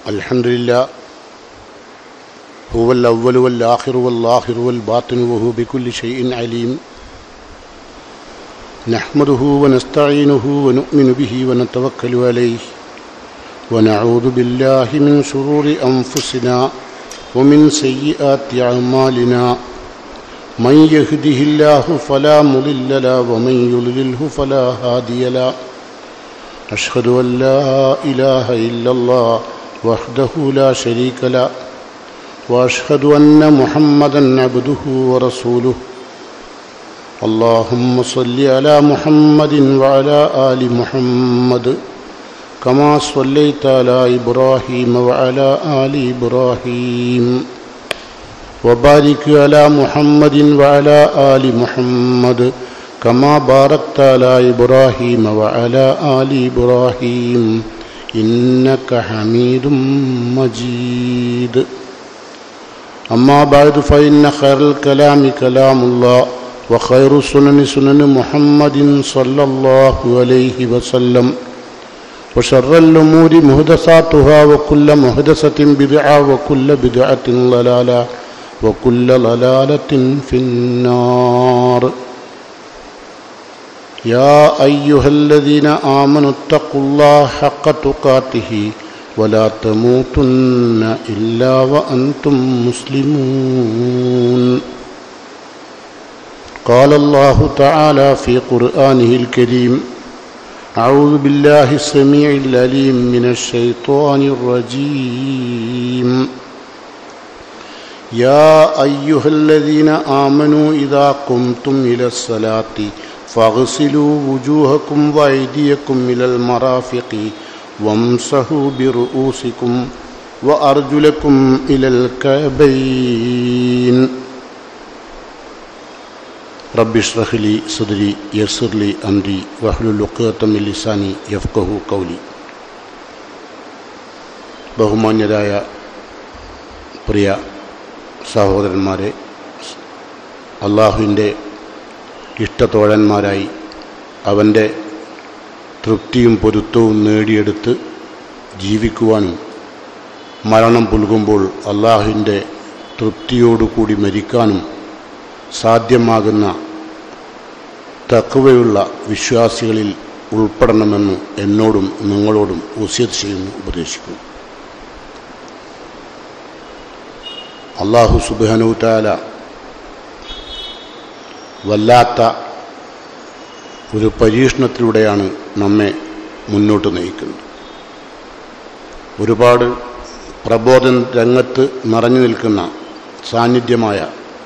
الحمد لله هو الأول والآخر والآخر والباطن وهو بكل شيء عليم نحمده ونستعينه ونؤمن به ونتوكل عليه ونعوذ بالله من شرور أنفسنا ومن سيئات أعمالنا من يهده الله فلا مضل له ومن يضلله فلا هادي له أشهد أن لا إله إلا الله وحده لا شريك له وأشهد أن محمدا عبده ورسوله اللهم صل على محمد وعلى آل محمد كما صليت على إبراهيم وعلى آل إبراهيم وبارك على محمد وعلى آل محمد كما باركت على إبراهيم وعلى آل إبراهيم إنك حميد مجيد أما بعد فإن خير الكلام كلام الله وخير السنن سنن محمد صلى الله عليه وسلم وشر الأمور مهدساتها وكل مهدسة بدعة وكل بدعة ضلالة وكل ضلالة في النار يا أيها الذين آمنوا اتقوا الله حق تقاته ولا تموتن إلا وأنتم مسلمون قال الله تعالى في قرآنه الكريم أعوذ بالله السميع العليم من الشيطان الرجيم يا أيها الذين آمنوا إذا قمتم إلى الصلاة فاغسلوا وجوهكم وأيديكم إلى المرافق وامسحوا برؤوسكم وأرجلكم إلى الكعبين رب اشرح لي صدري يسر لي أمري واحلل عقدة من لساني يفقه قولي ബഹുമാന്യരായ പ്രിയ സഹോദരന്മാരെ അള്ളാഹുവിൻ്റെ ഇഷ്ടത്തോഴന്മാരായി അവൻ്റെ തൃപ്തിയും പൊരുത്തവും നേടിയെടുത്ത് ജീവിക്കുവാനും മരണം പുൽകുമ്പോൾ അള്ളാഹുവിൻ്റെ തൃപ്തിയോടുകൂടി മരിക്കാനും സാധ്യമാകുന്ന തക്കവയുള്ള വിശ്വാസികളിൽ ഉൾപ്പെടണമെന്ന് എന്നോടും നിങ്ങളോടും ഉസ്യത്ത് ചെയ്യുന്നു ഉപദേശിക്കുന്നു അള്ളാഹു സുബാനുത്താല വല്ലാത്ത ഒരു പരീക്ഷണത്തിലൂടെയാണ് നമ്മെ മുന്നോട്ട് നയിക്കുന്നത് ഒരുപാട് പ്രബോധന രംഗത്ത് നിറഞ്ഞു നിൽക്കുന്ന സാന്നിധ്യമായ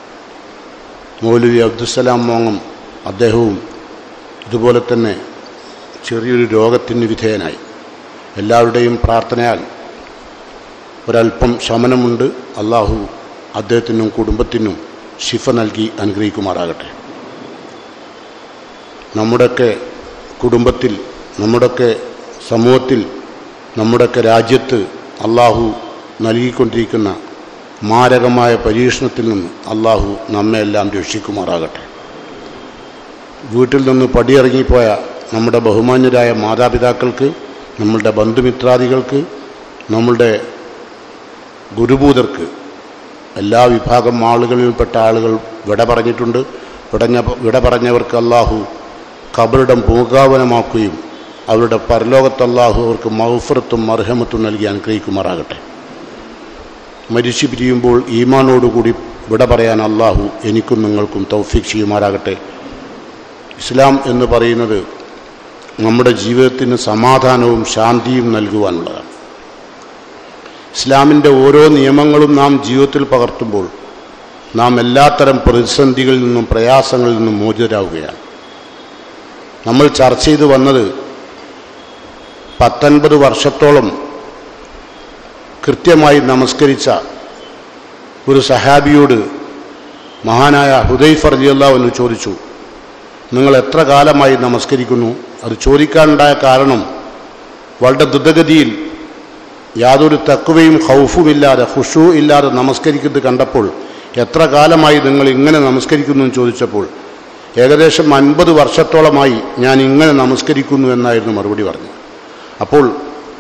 മൗലവി അബ്ദുസലാം മോങ്ങം അദ്ദേഹവും ഇതുപോലെ തന്നെ ചെറിയൊരു രോഗത്തിന് വിധേയനായി എല്ലാവരുടെയും പ്രാർത്ഥനയാൽ ഒരല്പം ശമനമുണ്ട് അള്ളാഹു അദ്ദേഹത്തിനും കുടുംബത്തിനും ശിഫ നൽകി അനുഗ്രഹിക്കുമാറാകട്ടെ നമ്മുടെയൊക്കെ കുടുംബത്തിൽ നമ്മുടെയൊക്കെ സമൂഹത്തിൽ നമ്മുടെയൊക്കെ രാജ്യത്ത് അള്ളാഹു നൽകിക്കൊണ്ടിരിക്കുന്ന മാരകമായ പരീക്ഷണത്തിൽ നിന്ന് അള്ളാഹു നമ്മെ എല്ലാം രക്ഷിക്കുമാറാകട്ടെ വീട്ടിൽ നിന്ന് പടിയിറങ്ങിപ്പോയ നമ്മുടെ ബഹുമാന്യരായ മാതാപിതാക്കൾക്ക് നമ്മളുടെ ബന്ധുമിത്രാദികൾക്ക് നമ്മളുടെ ഗുരുഭൂതർക്ക് എല്ലാ വിഭാഗം ആളുകളിൽപ്പെട്ട ആളുകൾ വിട പറഞ്ഞിട്ടുണ്ട് വിടഞ്ഞ വിട പറഞ്ഞവർക്ക് അള്ളാഹു കബറിടം പൂങ്കാവനമാക്കുകയും അവരുടെ പരലോകത്ത് അള്ളാഹു അവർക്ക് മൗഫറത്തും മർഹമത്തും നൽകി അനുഗ്രഹിക്കുമാറാകട്ടെ മരിച്ചു പിരിയുമ്പോൾ ഈമാനോടുകൂടി വിട പറയാൻ അള്ളാഹു എനിക്കും നിങ്ങൾക്കും തൗഫീഖ് ചെയ്യുമാറാകട്ടെ ഇസ്ലാം എന്ന് പറയുന്നത് നമ്മുടെ ജീവിതത്തിന് സമാധാനവും ശാന്തിയും നൽകുവാനുള്ളതാണ് ഇസ്ലാമിൻ്റെ ഓരോ നിയമങ്ങളും നാം ജീവിതത്തിൽ പകർത്തുമ്പോൾ നാം എല്ലാത്തരം പ്രതിസന്ധികളിൽ നിന്നും പ്രയാസങ്ങളിൽ നിന്നും മോചിതരാകുകയാണ് നമ്മൾ ചർച്ച ചെയ്ത് വന്നത് പത്തൊൻപത് വർഷത്തോളം കൃത്യമായി നമസ്കരിച്ച ഒരു സഹാബിയോട് മഹാനായ ഹുദൈഫർ അലിയല്ലാ എന്ന് ചോദിച്ചു നിങ്ങൾ എത്ര കാലമായി നമസ്കരിക്കുന്നു അത് ചോദിക്കാനുണ്ടായ കാരണം വളരെ ദ്രുതഗതിയിൽ യാതൊരു തക്കുവയും ഹൗഫുമില്ലാതെ ഹുഷു ഇല്ലാതെ നമസ്കരിക്കുന്നത് കണ്ടപ്പോൾ എത്ര കാലമായി നിങ്ങൾ ഇങ്ങനെ നമസ്കരിക്കുന്നു എന്ന് ചോദിച്ചപ്പോൾ ഏകദേശം അൻപത് വർഷത്തോളമായി ഞാൻ ഇങ്ങനെ നമസ്കരിക്കുന്നു എന്നായിരുന്നു മറുപടി പറഞ്ഞത് അപ്പോൾ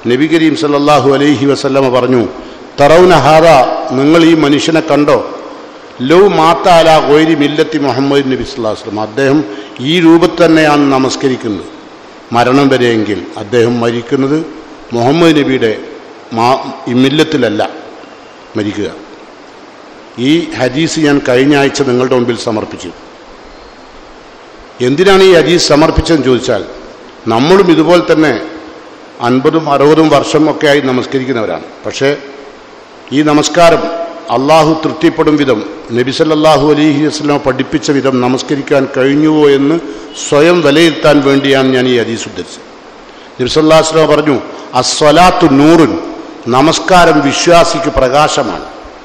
നബി കരീം സല്ലല്ലാഹു അലൈഹി വസല്ലമ പറഞ്ഞു തറൗന ഹാദ നിങ്ങൾ ഈ മനുഷ്യനെ കണ്ടോ ലൗ മാത്താല ഗോരി മില്ലത്തി മുഹമ്മദ് നബി സ്വല്ലല്ലാഹു അലൈഹി വസല്ലം അദ്ദേഹം ഈ രൂപത്തിൽ തന്നെയാണ് നമസ്കരിക്കുന്നത് മരണം വരെയെങ്കിൽ അദ്ദേഹം മരിക്കുന്നത് മുഹമ്മദ് നബിയുടെ മാ ഈ മില്ലത്തിലല്ല മരിക്കുക ഈ ഹദീസ് ഞാൻ കഴിഞ്ഞ ആഴ്ച നിങ്ങളുടെ മുമ്പിൽ സമർപ്പിച്ചു എന്തിനാണ് ഈ ഹദീസ് സമർപ്പിച്ചതെന്ന് ചോദിച്ചാൽ നമ്മളും ഇതുപോലെ തന്നെ അൻപതും അറുപതും വർഷം ഒക്കെ ആയി നമസ്കരിക്കുന്നവരാണ് പക്ഷേ ഈ നമസ്കാരം അള്ളാഹു തൃപ്തിപ്പെടും വിധം നബി സല്ലല്ലാഹു അലൈഹി വസല്ലം പഠിപ്പിച്ച വിധം നമസ്കരിക്കാൻ കഴിഞ്ഞുവോ എന്ന് സ്വയം വിലയിരുത്താൻ വേണ്ടിയാണ് ഞാൻ ഈ ഹദീസ് ഉദ്ധരിച്ചത് നബി സല്ലല്ലാഹു അലൈഹി വസല്ലം പറഞ്ഞു അസ്വലാത്തു നൂറുൻ നമസ്കാരം വിശ്വാസിക്ക് പ്രകാശമാണ്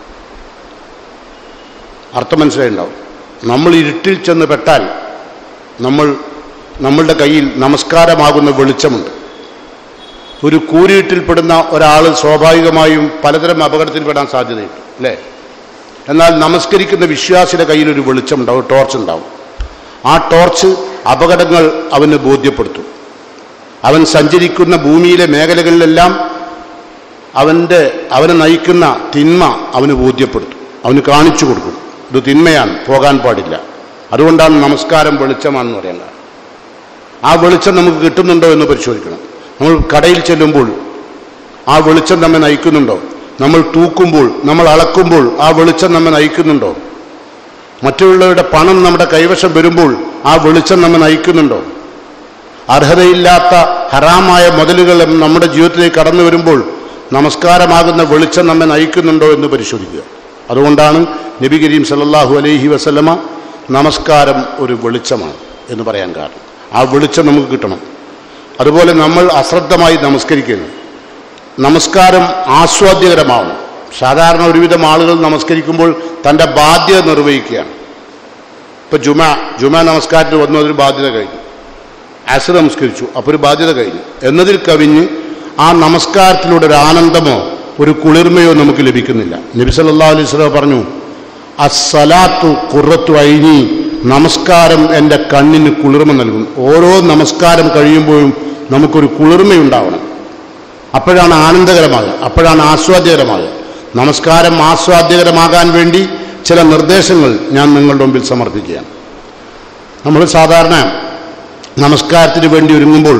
അർത്ഥം മനസ്സിലായിട്ടുണ്ടാവും നമ്മൾ ഇരുട്ടിൽ ചെന്ന് പെട്ടാൽ നമ്മൾ നമ്മളുടെ കയ്യിൽ നമസ്കാരമാകുന്ന വെളിച്ചമുണ്ട് ഒരു കൂരിയിട്ടിൽപ്പെടുന്ന ഒരാൾ സ്വാഭാവികമായും പലതരം അപകടത്തിൽപ്പെടാൻ സാധ്യതയുണ്ട് അല്ലേ എന്നാൽ നമസ്കരിക്കുന്ന വിശ്വാസിയുടെ കയ്യിൽ ഒരു വെളിച്ചമുണ്ടാവും ടോർച്ച് ഉണ്ടാവും ആ ടോർച്ച് അപകടങ്ങൾ അവന് ബോധ്യപ്പെടുത്തും അവൻ സഞ്ചരിക്കുന്ന ഭൂമിയിലെ മേഖലകളിലെല്ലാം അവൻ്റെ അവനെ നയിക്കുന്ന തിന്മ അവന് ബോധ്യപ്പെടുത്തും അവന് കാണിച്ചു കൊടുക്കും ഇത് തിന്മയാണ് പോകാൻ പാടില്ല അതുകൊണ്ടാണ് നമസ്കാരം വെളിച്ചമാണെന്ന് പറയുന്നത് ആ വെളിച്ചം നമുക്ക് കിട്ടുന്നുണ്ടോ എന്ന് പരിശോധിക്കണം നമ്മൾ കടയിൽ ചെല്ലുമ്പോൾ ആ വെളിച്ചം നമ്മെ നയിക്കുന്നുണ്ടോ നമ്മൾ തൂക്കുമ്പോൾ നമ്മൾ അളക്കുമ്പോൾ ആ വെളിച്ചം നമ്മെ നയിക്കുന്നുണ്ടോ മറ്റുള്ളവരുടെ പണം നമ്മുടെ കൈവശം വരുമ്പോൾ ആ വെളിച്ചം നമ്മെ നയിക്കുന്നുണ്ടോ അർഹതയില്ലാത്ത ഹറാമായ മുതലുകൾ നമ്മുടെ ജീവിതത്തിലേക്ക് കടന്നു വരുമ്പോൾ നമസ്കാരമാകുന്ന വെളിച്ചം നമ്മെ നയിക്കുന്നുണ്ടോ എന്ന് പരിശോധിക്കുക അതുകൊണ്ടാണ് നബി കരീം സല്ലല്ലാഹു അലൈഹി വസല്ലമ നമസ്കാരം ഒരു വെളിച്ചമാണ് എന്ന് പറയാൻ കാരണം ആ വെളിച്ചം നമുക്ക് കിട്ടണം അതുപോലെ നമ്മൾ അശ്രദ്ധമായി നമസ്കരിക്കുന്നു നമസ്കാരം ആസ്വാദ്യകരമാവണം സാധാരണ ഒരുവിധം ആളുകൾ നമസ്കരിക്കുമ്പോൾ തൻ്റെ ബാധ്യത നിർവഹിക്കുകയാണ് ഇപ്പം ജുമ ജുമ നമസ്കാരത്തിന് വന്നു അതൊരു ബാധ്യത കഴിഞ്ഞു അസർ നമസ്കരിച്ചു അപ്പോൾ ഒരു ബാധ്യത കഴിഞ്ഞു എന്നതിൽ കവിഞ്ഞ് ആ നമസ്കാരത്തിലൂടെ ഒരു ആനന്ദമോ ഒരു കുളിർമയോ നമുക്ക് ലഭിക്കുന്നില്ല നബി സല്ലല്ലാഹു അലൈഹി വസല്ലം പറഞ്ഞു അസ്സലാത്തു ഖുറത്തു ഐനി നമസ്കാരം എൻ്റെ കണ്ണിന് കുളിർമ നൽകും ഓരോ നമസ്കാരം കഴിയുമ്പോഴും നമുക്കൊരു കുളിർമയുണ്ടാവണം അപ്പോഴാണ് ആനന്ദകരമാകുക അപ്പോഴാണ് ആസ്വാദ്യകരമാകുക നമസ്കാരം ആസ്വാദ്യകരമാകാൻ വേണ്ടി ചില നിർദ്ദേശങ്ങൾ ഞാൻ നിങ്ങളുടെ മുമ്പിൽ സമർപ്പിക്കുകയാണ് നമ്മൾ സാധാരണ നമസ്കാരത്തിന് വേണ്ടി ഒരുങ്ങുമ്പോൾ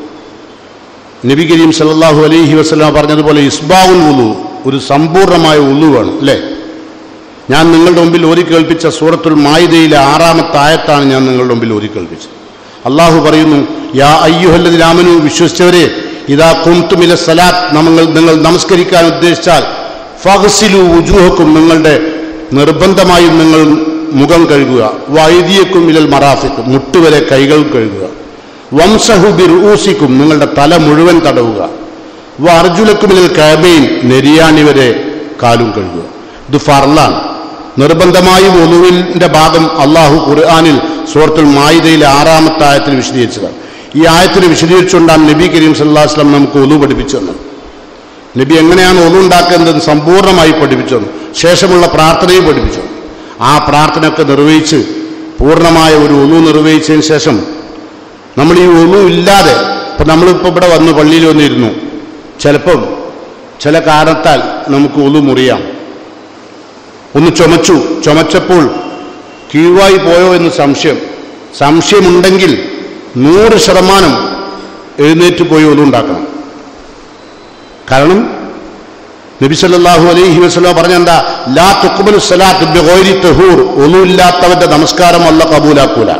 നബി കരീം സല്ലല്ലാഹു അലൈഹി വസല്ലം പറഞ്ഞതുപോലെ ഇസ്ബാവുൽ ഉലു ഒരു സമ്പൂർണ്ണമായ ഉലു വേണം അല്ലേ ഞാൻ നിങ്ങളുടെ മുമ്പിൽ ഓതി കേൾപ്പിച്ച സൂറത്തുൽ മായിദയിലെ ആറാമത്തെ ആയത്താണ് ഞാൻ നിങ്ങളുടെ മുമ്പിൽ ഓതി കേൾപ്പിച്ചത് അള്ളാഹു പറയുന്നു യാ അയ്യുഹല്ലതിലാമനു വിശ്വസിച്ചവരെ ഇതാ കുന്തുമില സലാത്ത് നമ്മൾ നിങ്ങൾ നമസ്കരിക്കാൻ ഉദ്ദേശിച്ചാൽ ഫഹസിലു ഉജൂഹക്കും നിങ്ങളുടെ നിർബന്ധമായും നിങ്ങൾ മുഖം കഴുകുക വൈദിയക്കും ഇലൽ മറാഫിക്കും മുട്ടുവരെ കൈകൾ കഴുകുക വംസഹു ബിർ ഊസിക്കും നിങ്ങളുടെ തല മുഴുവൻ തടവുക വ അർജുലക്കുമിലൽ കാബൈൻ നെരിയാണി വരെ കാലും കഴുകുക ഇത് ഫർലാണ് നിർബന്ധമായും ഒലുവിൻ്റെ ഭാഗം അള്ളാഹു ഖുർആാനിൽ സൂറത്തുൽ മായിദയിലെ ആറാമത്തെ ആയത്തിൽ വിശദീകരിച്ചതാണ് ഈ ആയത്തിൽ വിശദീകരിച്ചുകൊണ്ടാണ് നബി കരീം സല്ലാ വസ്ലം നമുക്ക് ഒലു പഠിപ്പിച്ചു തന്നത് നബി എങ്ങനെയാണ് ഒലു ഉണ്ടാക്കേണ്ടതെന്ന് സമ്പൂർണ്ണമായി പഠിപ്പിച്ചു തന്നു ശേഷമുള്ള പ്രാർത്ഥനയും പഠിപ്പിച്ചു ആ പ്രാർത്ഥനയൊക്കെ നിർവഹിച്ച് പൂർണ്ണമായ ഒരു ഒലു നിർവഹിച്ചതിന് ശേഷം നമ്മൾ ഈ ഒലു ഇല്ലാതെ ഇപ്പം നമ്മളിപ്പോൾ ഇവിടെ വന്ന് പള്ളിയിൽ വന്നിരുന്നു ചിലപ്പം ചില കാരണത്താൽ നമുക്ക് ഒലു മുറിയാം ഒന്ന് ചുമച്ചു ചുമച്ചപ്പോൾ കീഴ്വായി പോയോ എന്ന് സംശയം സംശയമുണ്ടെങ്കിൽ നൂറ് ശതമാനം എഴുന്നേറ്റ് പോയി ഒന്നുണ്ടാക്കണം കാരണം നബി സല്ലല്ലാഹു അലൈഹി വസല്ലം പറഞ്ഞെന്താ ലാ തുഖ്ബലു സലാത്ത് ബിഗൈരി തഹൂർ ഒന്നുമില്ലാത്തവന്റെ നമസ്കാരം അല്ല കബൂലാക്കൂല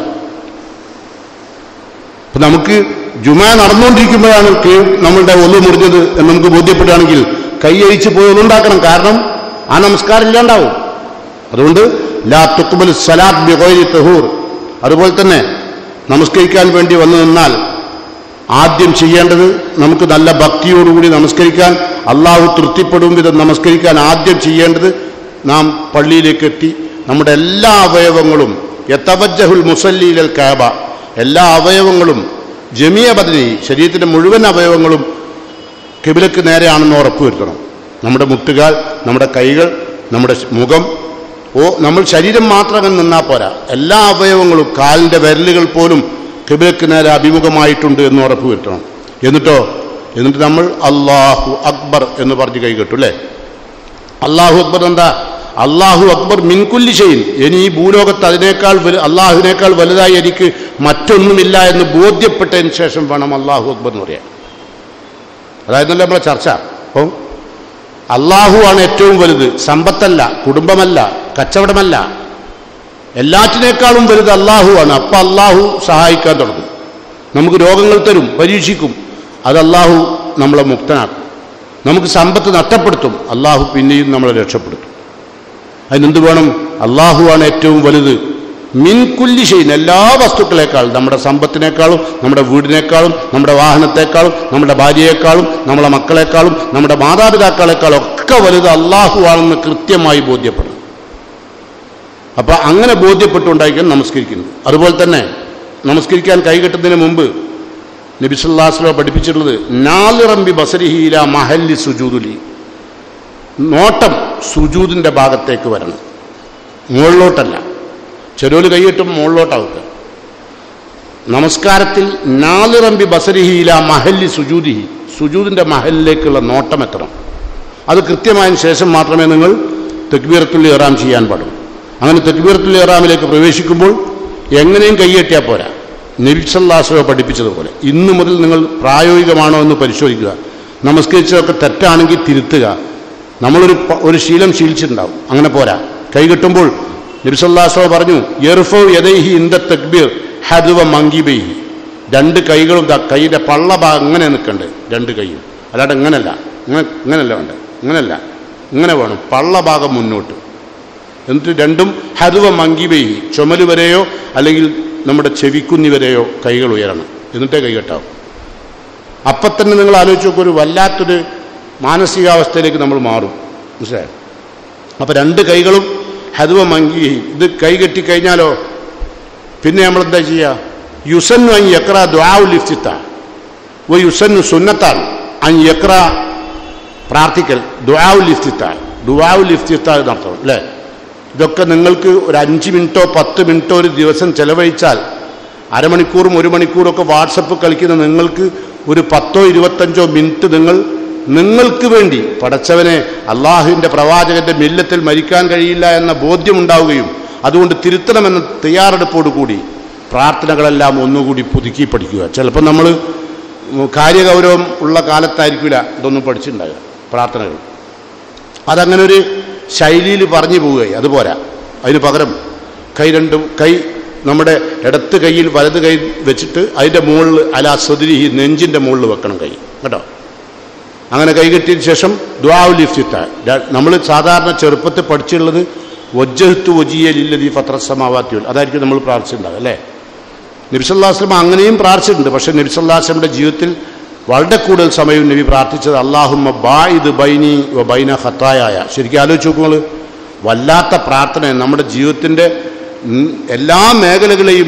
അപ്പൊ നമുക്ക് ജുമാ നടന്നുകൊണ്ടിരിക്കുമ്പോഴാണ് കീ- നമ്മളുടെ ഒന്നു മുറിഞ്ഞത് എന്ന് നമുക്ക് ബോധ്യപ്പെടുകയാണെങ്കിൽ കൈയഴിച്ച് പോയി ഒന്നുണ്ടാക്കണം കാരണം ആ നമസ്കാരം ഇല്ലാണ്ടാവും അതുകൊണ്ട് ലാ തുക്ബൽ സലാത്ത് ബിഗൈരി തഹൂർ അതുപോലെ തന്നെ നമസ്കരിക്കാൻ വേണ്ടി വന്നു നിന്നാൽ ആദ്യം ചെയ്യേണ്ടത് നമുക്ക് നല്ല ഭക്തിയോടുകൂടി നമസ്കരിക്കാൻ അള്ളാഹു തൃപ്തിപ്പെടും വിധം നമസ്കരിക്കാൻ ആദ്യം ചെയ്യേണ്ടത് നാം പള്ളിയിലേക്ക് എത്തി നമ്മുടെ എല്ലാ അവയവങ്ങളും യത്തവജ്ജഹുൽ മുസല്ലീലൽ കാബ എല്ലാ അവയവങ്ങളും ജമിയ ബദനി ശരീരത്തിൻ്റെ മുഴുവൻ അവയവങ്ങളും കിബിലക്ക് നേരെയാണെന്ന് ഉറപ്പുവരുത്തണം നമ്മുടെ മുട്ടുകാൽ നമ്മുടെ കൈകൾ നമ്മുടെ മുഖം ഓ നമ്മൾ ശരീരം മാത്രം അങ്ങനെ നിന്നാൽ പോരാ എല്ലാ അവയവങ്ങളും കാലിൻ്റെ വിരലുകൾ പോലും കിബിലക്ക് നേരെ അഭിമുഖമായിട്ടുണ്ട് എന്ന് ഉറപ്പുവരുത്തണം എന്നിട്ടോ എന്നിട്ട് നമ്മൾ അള്ളാഹു അക്ബർ എന്ന് പറഞ്ഞ് കൈ കെട്ടു അല്ലേ അള്ളാഹു അക്ബർ എന്താ അള്ളാഹു അക്ബർ മിൻകുല്ലി ഷെയ്ൻ ഇനി ഈ ഭൂലോകത്ത് അതിനേക്കാൾ വലു അള്ളാഹുവിനേക്കാൾ വലുതായി എനിക്ക് മറ്റൊന്നുമില്ല എന്ന് ബോധ്യപ്പെട്ടതിന് ശേഷം വേണം അള്ളാഹു അക്ബർ എന്ന് പറയാൻ അതായിരുന്നല്ലോ നമ്മളെ ചർച്ച അപ്പം അള്ളാഹു ആണ് ഏറ്റവും വലുത് സമ്പത്തല്ല കുടുംബമല്ല കച്ചവടമല്ല എല്ലാറ്റിനേക്കാളും വലുത് അള്ളാഹു ആണ് അപ്പം അള്ളാഹു സഹായിക്കാൻ തുടങ്ങും നമുക്ക് രോഗങ്ങൾ തരും പരീക്ഷിക്കും അത് അള്ളാഹു നമ്മളെ മുക്തനാക്കും നമുക്ക് സമ്പത്ത് നഷ്ടപ്പെടുത്തും അള്ളാഹു പിന്നെയും നമ്മളെ രക്ഷപ്പെടുത്തും അതിനെന്ത് വേണം അള്ളാഹുവാണ് ഏറ്റവും വലുത് മിൻകുല്ലി ചെയ്യുന്ന എല്ലാ വസ്തുക്കളെക്കാളും നമ്മുടെ സമ്പത്തിനേക്കാളും നമ്മുടെ വീടിനേക്കാളും നമ്മുടെ വാഹനത്തെക്കാളും നമ്മുടെ ഭാര്യയെക്കാളും നമ്മുടെ മക്കളെക്കാളും നമ്മുടെ മാതാപിതാക്കളെക്കാളും ഒക്കെ വലുത് അള്ളാഹുവാണെന്ന് കൃത്യമായി ബോധ്യപ്പെടും അപ്പൊ അങ്ങനെ ബോധ്യപ്പെട്ടുണ്ടായിരിക്കാൻ നമസ്കരിക്കുന്നു അതുപോലെ തന്നെ നമസ്കരിക്കാൻ കൈകെട്ടുന്നതിന് മുമ്പ് നബിസുല്ലാസ്ലോ പഠിപ്പിച്ചിട്ടുള്ളത് നാലിറമ്പി ബസരിഹീല മഹല്ലി സുജൂദുലി നോട്ടം സുജൂദിന്റെ ഭാഗത്തേക്ക് വരണം മുകളിലോട്ടല്ല ചെരോല് കൈയിട്ടും മുകളിലോട്ടാവുക നമസ്കാരത്തിൽ നാലിറമ്പി ബസരിഹീല മഹല്ലി സുജൂദിഹി സുജൂദിന്റെ മഹലിലേക്കുള്ള നോട്ടം എത്തണം അത് കൃത്യമായതിനു ശേഷം മാത്രമേ നിങ്ങൾ തെക്ബീറത്തുൽ ഇറാം ചെയ്യാൻ പാടുള്ളൂ അങ്ങനെ തെക്ബീറത്തുൽ ഇറാമിലേക്ക് പ്രവേശിക്കുമ്പോൾ എങ്ങനെയും കൈയെട്ടിയാൽ പോരാ നബിസല്ലാസ്വ പഠിപ്പിച്ചതുപോലെ ഇന്നു മുതൽ നിങ്ങൾ പ്രായോഗികമാണോ എന്ന് പരിശോധിക്കുക നമസ്കരിച്ചതൊക്കെ തെറ്റാണെങ്കിൽ തിരുത്തുക നമ്മളൊരു പ- ഒരു ശീലം ശീലിച്ചിട്ടുണ്ടാവും അങ്ങനെ പോരാ കൈ കെട്ടുമ്പോൾ നബിസല്ലാസ്വ പറഞ്ഞു യർഫോ യദൈഹി ഇന്ദ തക്ബീർ ഹദുവ മങ്കിബൈഹി രണ്ട് കൈകളും ദാ കൈയുടെ പള്ള ഭാഗം ഇങ്ങനെ നിൽക്കണ്ട് രണ്ട് കൈയും അല്ലാണ്ട് ഇങ്ങനല്ല ഇങ്ങനെ ഇങ്ങനല്ല വേണ്ട ഇങ്ങനല്ല ഇങ്ങനെ വേണം പള്ള ഭാഗം മുന്നോട്ട് എന്നിട്ട് രണ്ടും ഹതുവ മങ്കിബൈഹി ചുമല് വരെയോ അല്ലെങ്കിൽ നമ്മുടെ ചെവിക്കുന്നി വരെയോ കൈകൾ ഉയരണം എന്നിട്ടേ കൈകെട്ടാവും അപ്പം തന്നെ നിങ്ങൾ ആലോചിച്ച് നോക്കൂ ഒരു വല്ലാത്തൊരു മാനസികാവസ്ഥയിലേക്ക് നമ്മൾ മാറും മനസ്സിലായോ അപ്പം രണ്ട് കൈകളും ഹതുവ മങ്കി ഇത് കൈ കെട്ടിക്കഴിഞ്ഞാലോ പിന്നെ നമ്മൾ എന്താ ചെയ്യുക യുസന്നു അൻ യക്ര ദ്വാവ് ലിഫ്റ്റിത്ത ഓ യുസന്നു സുന്നത്താണ് അൻ യക്ര പ്രാർത്ഥിക്കൽ ദുആവുൽ ഇഫ്തിത്താൽ ദുആവുൽ ഇഫ്തിത്താൽ നടത്തണം അല്ലേ ഇതൊക്കെ നിങ്ങൾക്ക് ഒരു അഞ്ച് മിനിറ്റോ പത്ത് മിനിറ്റോ ഒരു ദിവസം ചെലവഴിച്ചാൽ അരമണിക്കൂറും ഒരു മണിക്കൂറും ഒക്കെ വാട്സപ്പ് കളിക്കുന്ന നിങ്ങൾക്ക് ഒരു പത്തോ ഇരുപത്തഞ്ചോ മിനിറ്റ് നിങ്ങൾ നിങ്ങൾക്ക് വേണ്ടി പടച്ചവനെ അള്ളാഹുവിൻ്റെ പ്രവാചകന്റെ മില്ലത്തിൽ മരിക്കാൻ കഴിയില്ല എന്ന ബോധ്യമുണ്ടാവുകയും അതുകൊണ്ട് തിരുത്തണമെന്ന തയ്യാറെടുപ്പോടുകൂടി പ്രാർത്ഥനകളെല്ലാം ഒന്നുകൂടി പുതുക്കി പഠിക്കുക ചിലപ്പോൾ നമ്മൾ കാര്യഗൗരവം ഉള്ള കാലത്തായിരിക്കില്ല ഇതൊന്നും പഠിച്ചിട്ടുണ്ടാകുക പ്രാർത്ഥനകൾ അതങ്ങനെ ഒരു ശൈലിയിൽ പറഞ്ഞു പോവുകയായി അതുപോരാ അതിന് പകരം കൈ രണ്ടും കൈ നമ്മുടെ ഇടത്ത് കൈയിൽ വലത് കൈ വെച്ചിട്ട് അതിൻ്റെ മുകളിൽ അല സ്വതിരി നെഞ്ചിൻ്റെ മുകളിൽ വെക്കണം കൈ കേട്ടോ അങ്ങനെ കൈകെട്ടിയതിന് ശേഷം ദ്വാവുലിഫ്തിത്ത നമ്മൾ സാധാരണ ചെറുപ്പത്തിൽ പഠിച്ചിട്ടുള്ളത് വജ്ജഹത്ത് വജിയലില്ലതി ഫത്രസമാവാത്യുൽ അതായിരിക്കും നമ്മൾ പ്രാർത്ഥിച്ചിട്ടുണ്ടാകും അല്ലേ നബിസല്ലാസ്ലം അങ്ങനെയും പ്രാർത്ഥിച്ചിട്ടുണ്ട് പക്ഷേ നബിസല്ലാസ്ലമിൻ്റെ ജീവിതത്തിൽ വളരെ കൂടുതൽ സമയം നബി പ്രാർത്ഥിച്ചത് അള്ളാഹുമ്മ ബായിദ് ബൈനി വ ബൈന ഹത്തായ ശരിക്കും ആലോചിച്ച് നോക്കുമ്പോൾ വല്ലാത്ത പ്രാർത്ഥന നമ്മുടെ ജീവിതത്തിൻ്റെ ഉം, എല്ലാ മേഖലകളെയും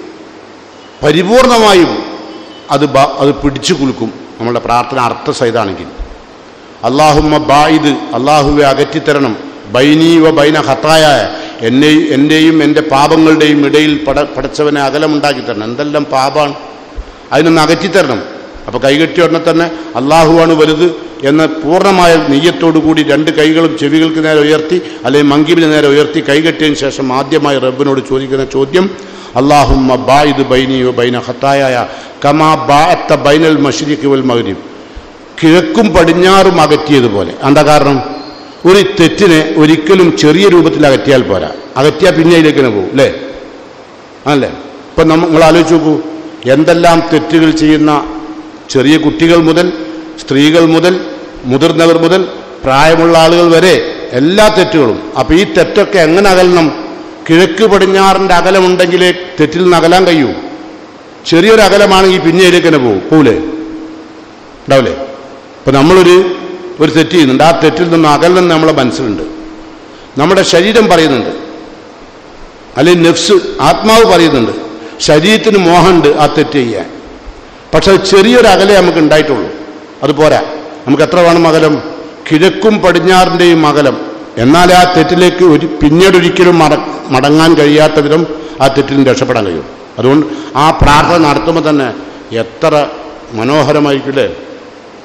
പരിപൂർണമായും അത് ബ- അത് പിടിച്ചു കുലുക്കും നമ്മളുടെ പ്രാർത്ഥന അർത്ഥസഹിതാണെങ്കിൽ അള്ളാഹുമ്മ ബായിദ് അള്ളാഹുവെ അകറ്റിത്തരണം ബൈനീ വ ബൈന ഹത്തായ എന്നെ എൻ്റെയും എൻ്റെ പാപങ്ങളുടെയും ഇടയിൽ പട പടച്ചവനെ അകലമുണ്ടാക്കി തരണം എന്തെല്ലാം പാപമാണ് അതിനൊന്ന് അകറ്റിത്തരണം അപ്പോൾ കൈകെട്ടി ഉടനെ തന്നെ അള്ളാഹുവാണ് വലുത് എന്ന പൂർണ്ണമായ നെയ്യത്തോടു കൂടി രണ്ട് കൈകളും ചെവികൾക്ക് നേരെ ഉയർത്തി അല്ലെങ്കിൽ മങ്കിബിന് നേരെ ഉയർത്തി കൈകെട്ടിയതിന് ശേഷം ആദ്യമായി റബ്ബിനോട് ചോദിക്കുന്ന ചോദ്യം അള്ളാഹുമ്മ ബായിദ് ബൈനി വ ബൈന ഹത്തായ കമാ ബാഅത്ത ബൈനൽ മഷ്രിഖ് വൽ മഗ്രിബ് കിഴക്കും പടിഞ്ഞാറും അകറ്റിയതുപോലെ എന്താ കാരണം ഒരു തെറ്റിനെ ഒരിക്കലും ചെറിയ രൂപത്തിൽ അകറ്റിയാൽ പോരാ അകറ്റിയാൽ പിന്നെ അതിലേക്ക് തന്നെ പോകും അല്ലേ ആണല്ലേ ഇപ്പം നമ്മ നിങ്ങൾ ആലോചിച്ച് നോക്കൂ എന്തെല്ലാം തെറ്റുകൾ ചെയ്യുന്ന ചെറിയ കുട്ടികൾ മുതൽ സ്ത്രീകൾ മുതൽ മുതിർന്നവർ മുതൽ പ്രായമുള്ള ആളുകൾ വരെ എല്ലാ തെറ്റുകളും അപ്പോൾ ഈ തെറ്റൊക്കെ എങ്ങനെ അകലണം കിഴക്ക് പടിഞ്ഞാറിൻ്റെ അകലമുണ്ടെങ്കിലേ തെറ്റിൽ നിന്ന് അകലാൻ കഴിയൂ ചെറിയൊരു അകലമാണെങ്കിൽ പിന്നെ അതിലേക്ക് തന്നെ പോകും പോവില്ലേ ഉണ്ടാവില്ലേ ഇപ്പം നമ്മളൊരു ഒരു തെറ്റ് ചെയ്യുന്നുണ്ട് ആ തെറ്റിൽ നിന്ന് അകലെന്ന് നമ്മളെ മനസ്സിലുണ്ട് നമ്മുടെ ശരീരം പറയുന്നുണ്ട് അല്ലെങ്കിൽ നെഫ്സ് ആത്മാവ് പറയുന്നുണ്ട് ശരീരത്തിന് മോഹമുണ്ട് ആ തെറ്റ് ചെയ്യാൻ പക്ഷെ അത് ചെറിയൊരു അകലെ നമുക്ക് ഉണ്ടായിട്ടുള്ളൂ അത് പോരാ നമുക്ക് എത്ര വേണം അകലം കിഴക്കും പടിഞ്ഞാറിൻ്റെയും അകലം എന്നാൽ ആ തെറ്റിലേക്ക് ഒരു പിന്നീട് ഒരിക്കലും മട മടങ്ങാൻ കഴിയാത്ത വിധം ആ തെറ്റിൽ നിന്ന് രക്ഷപ്പെടാൻ കഴിയും അതുകൊണ്ട് ആ പ്രാർത്ഥന നടത്തുമ്പോൾ തന്നെ എത്ര മനോഹരമായിരിക്കില്ലേ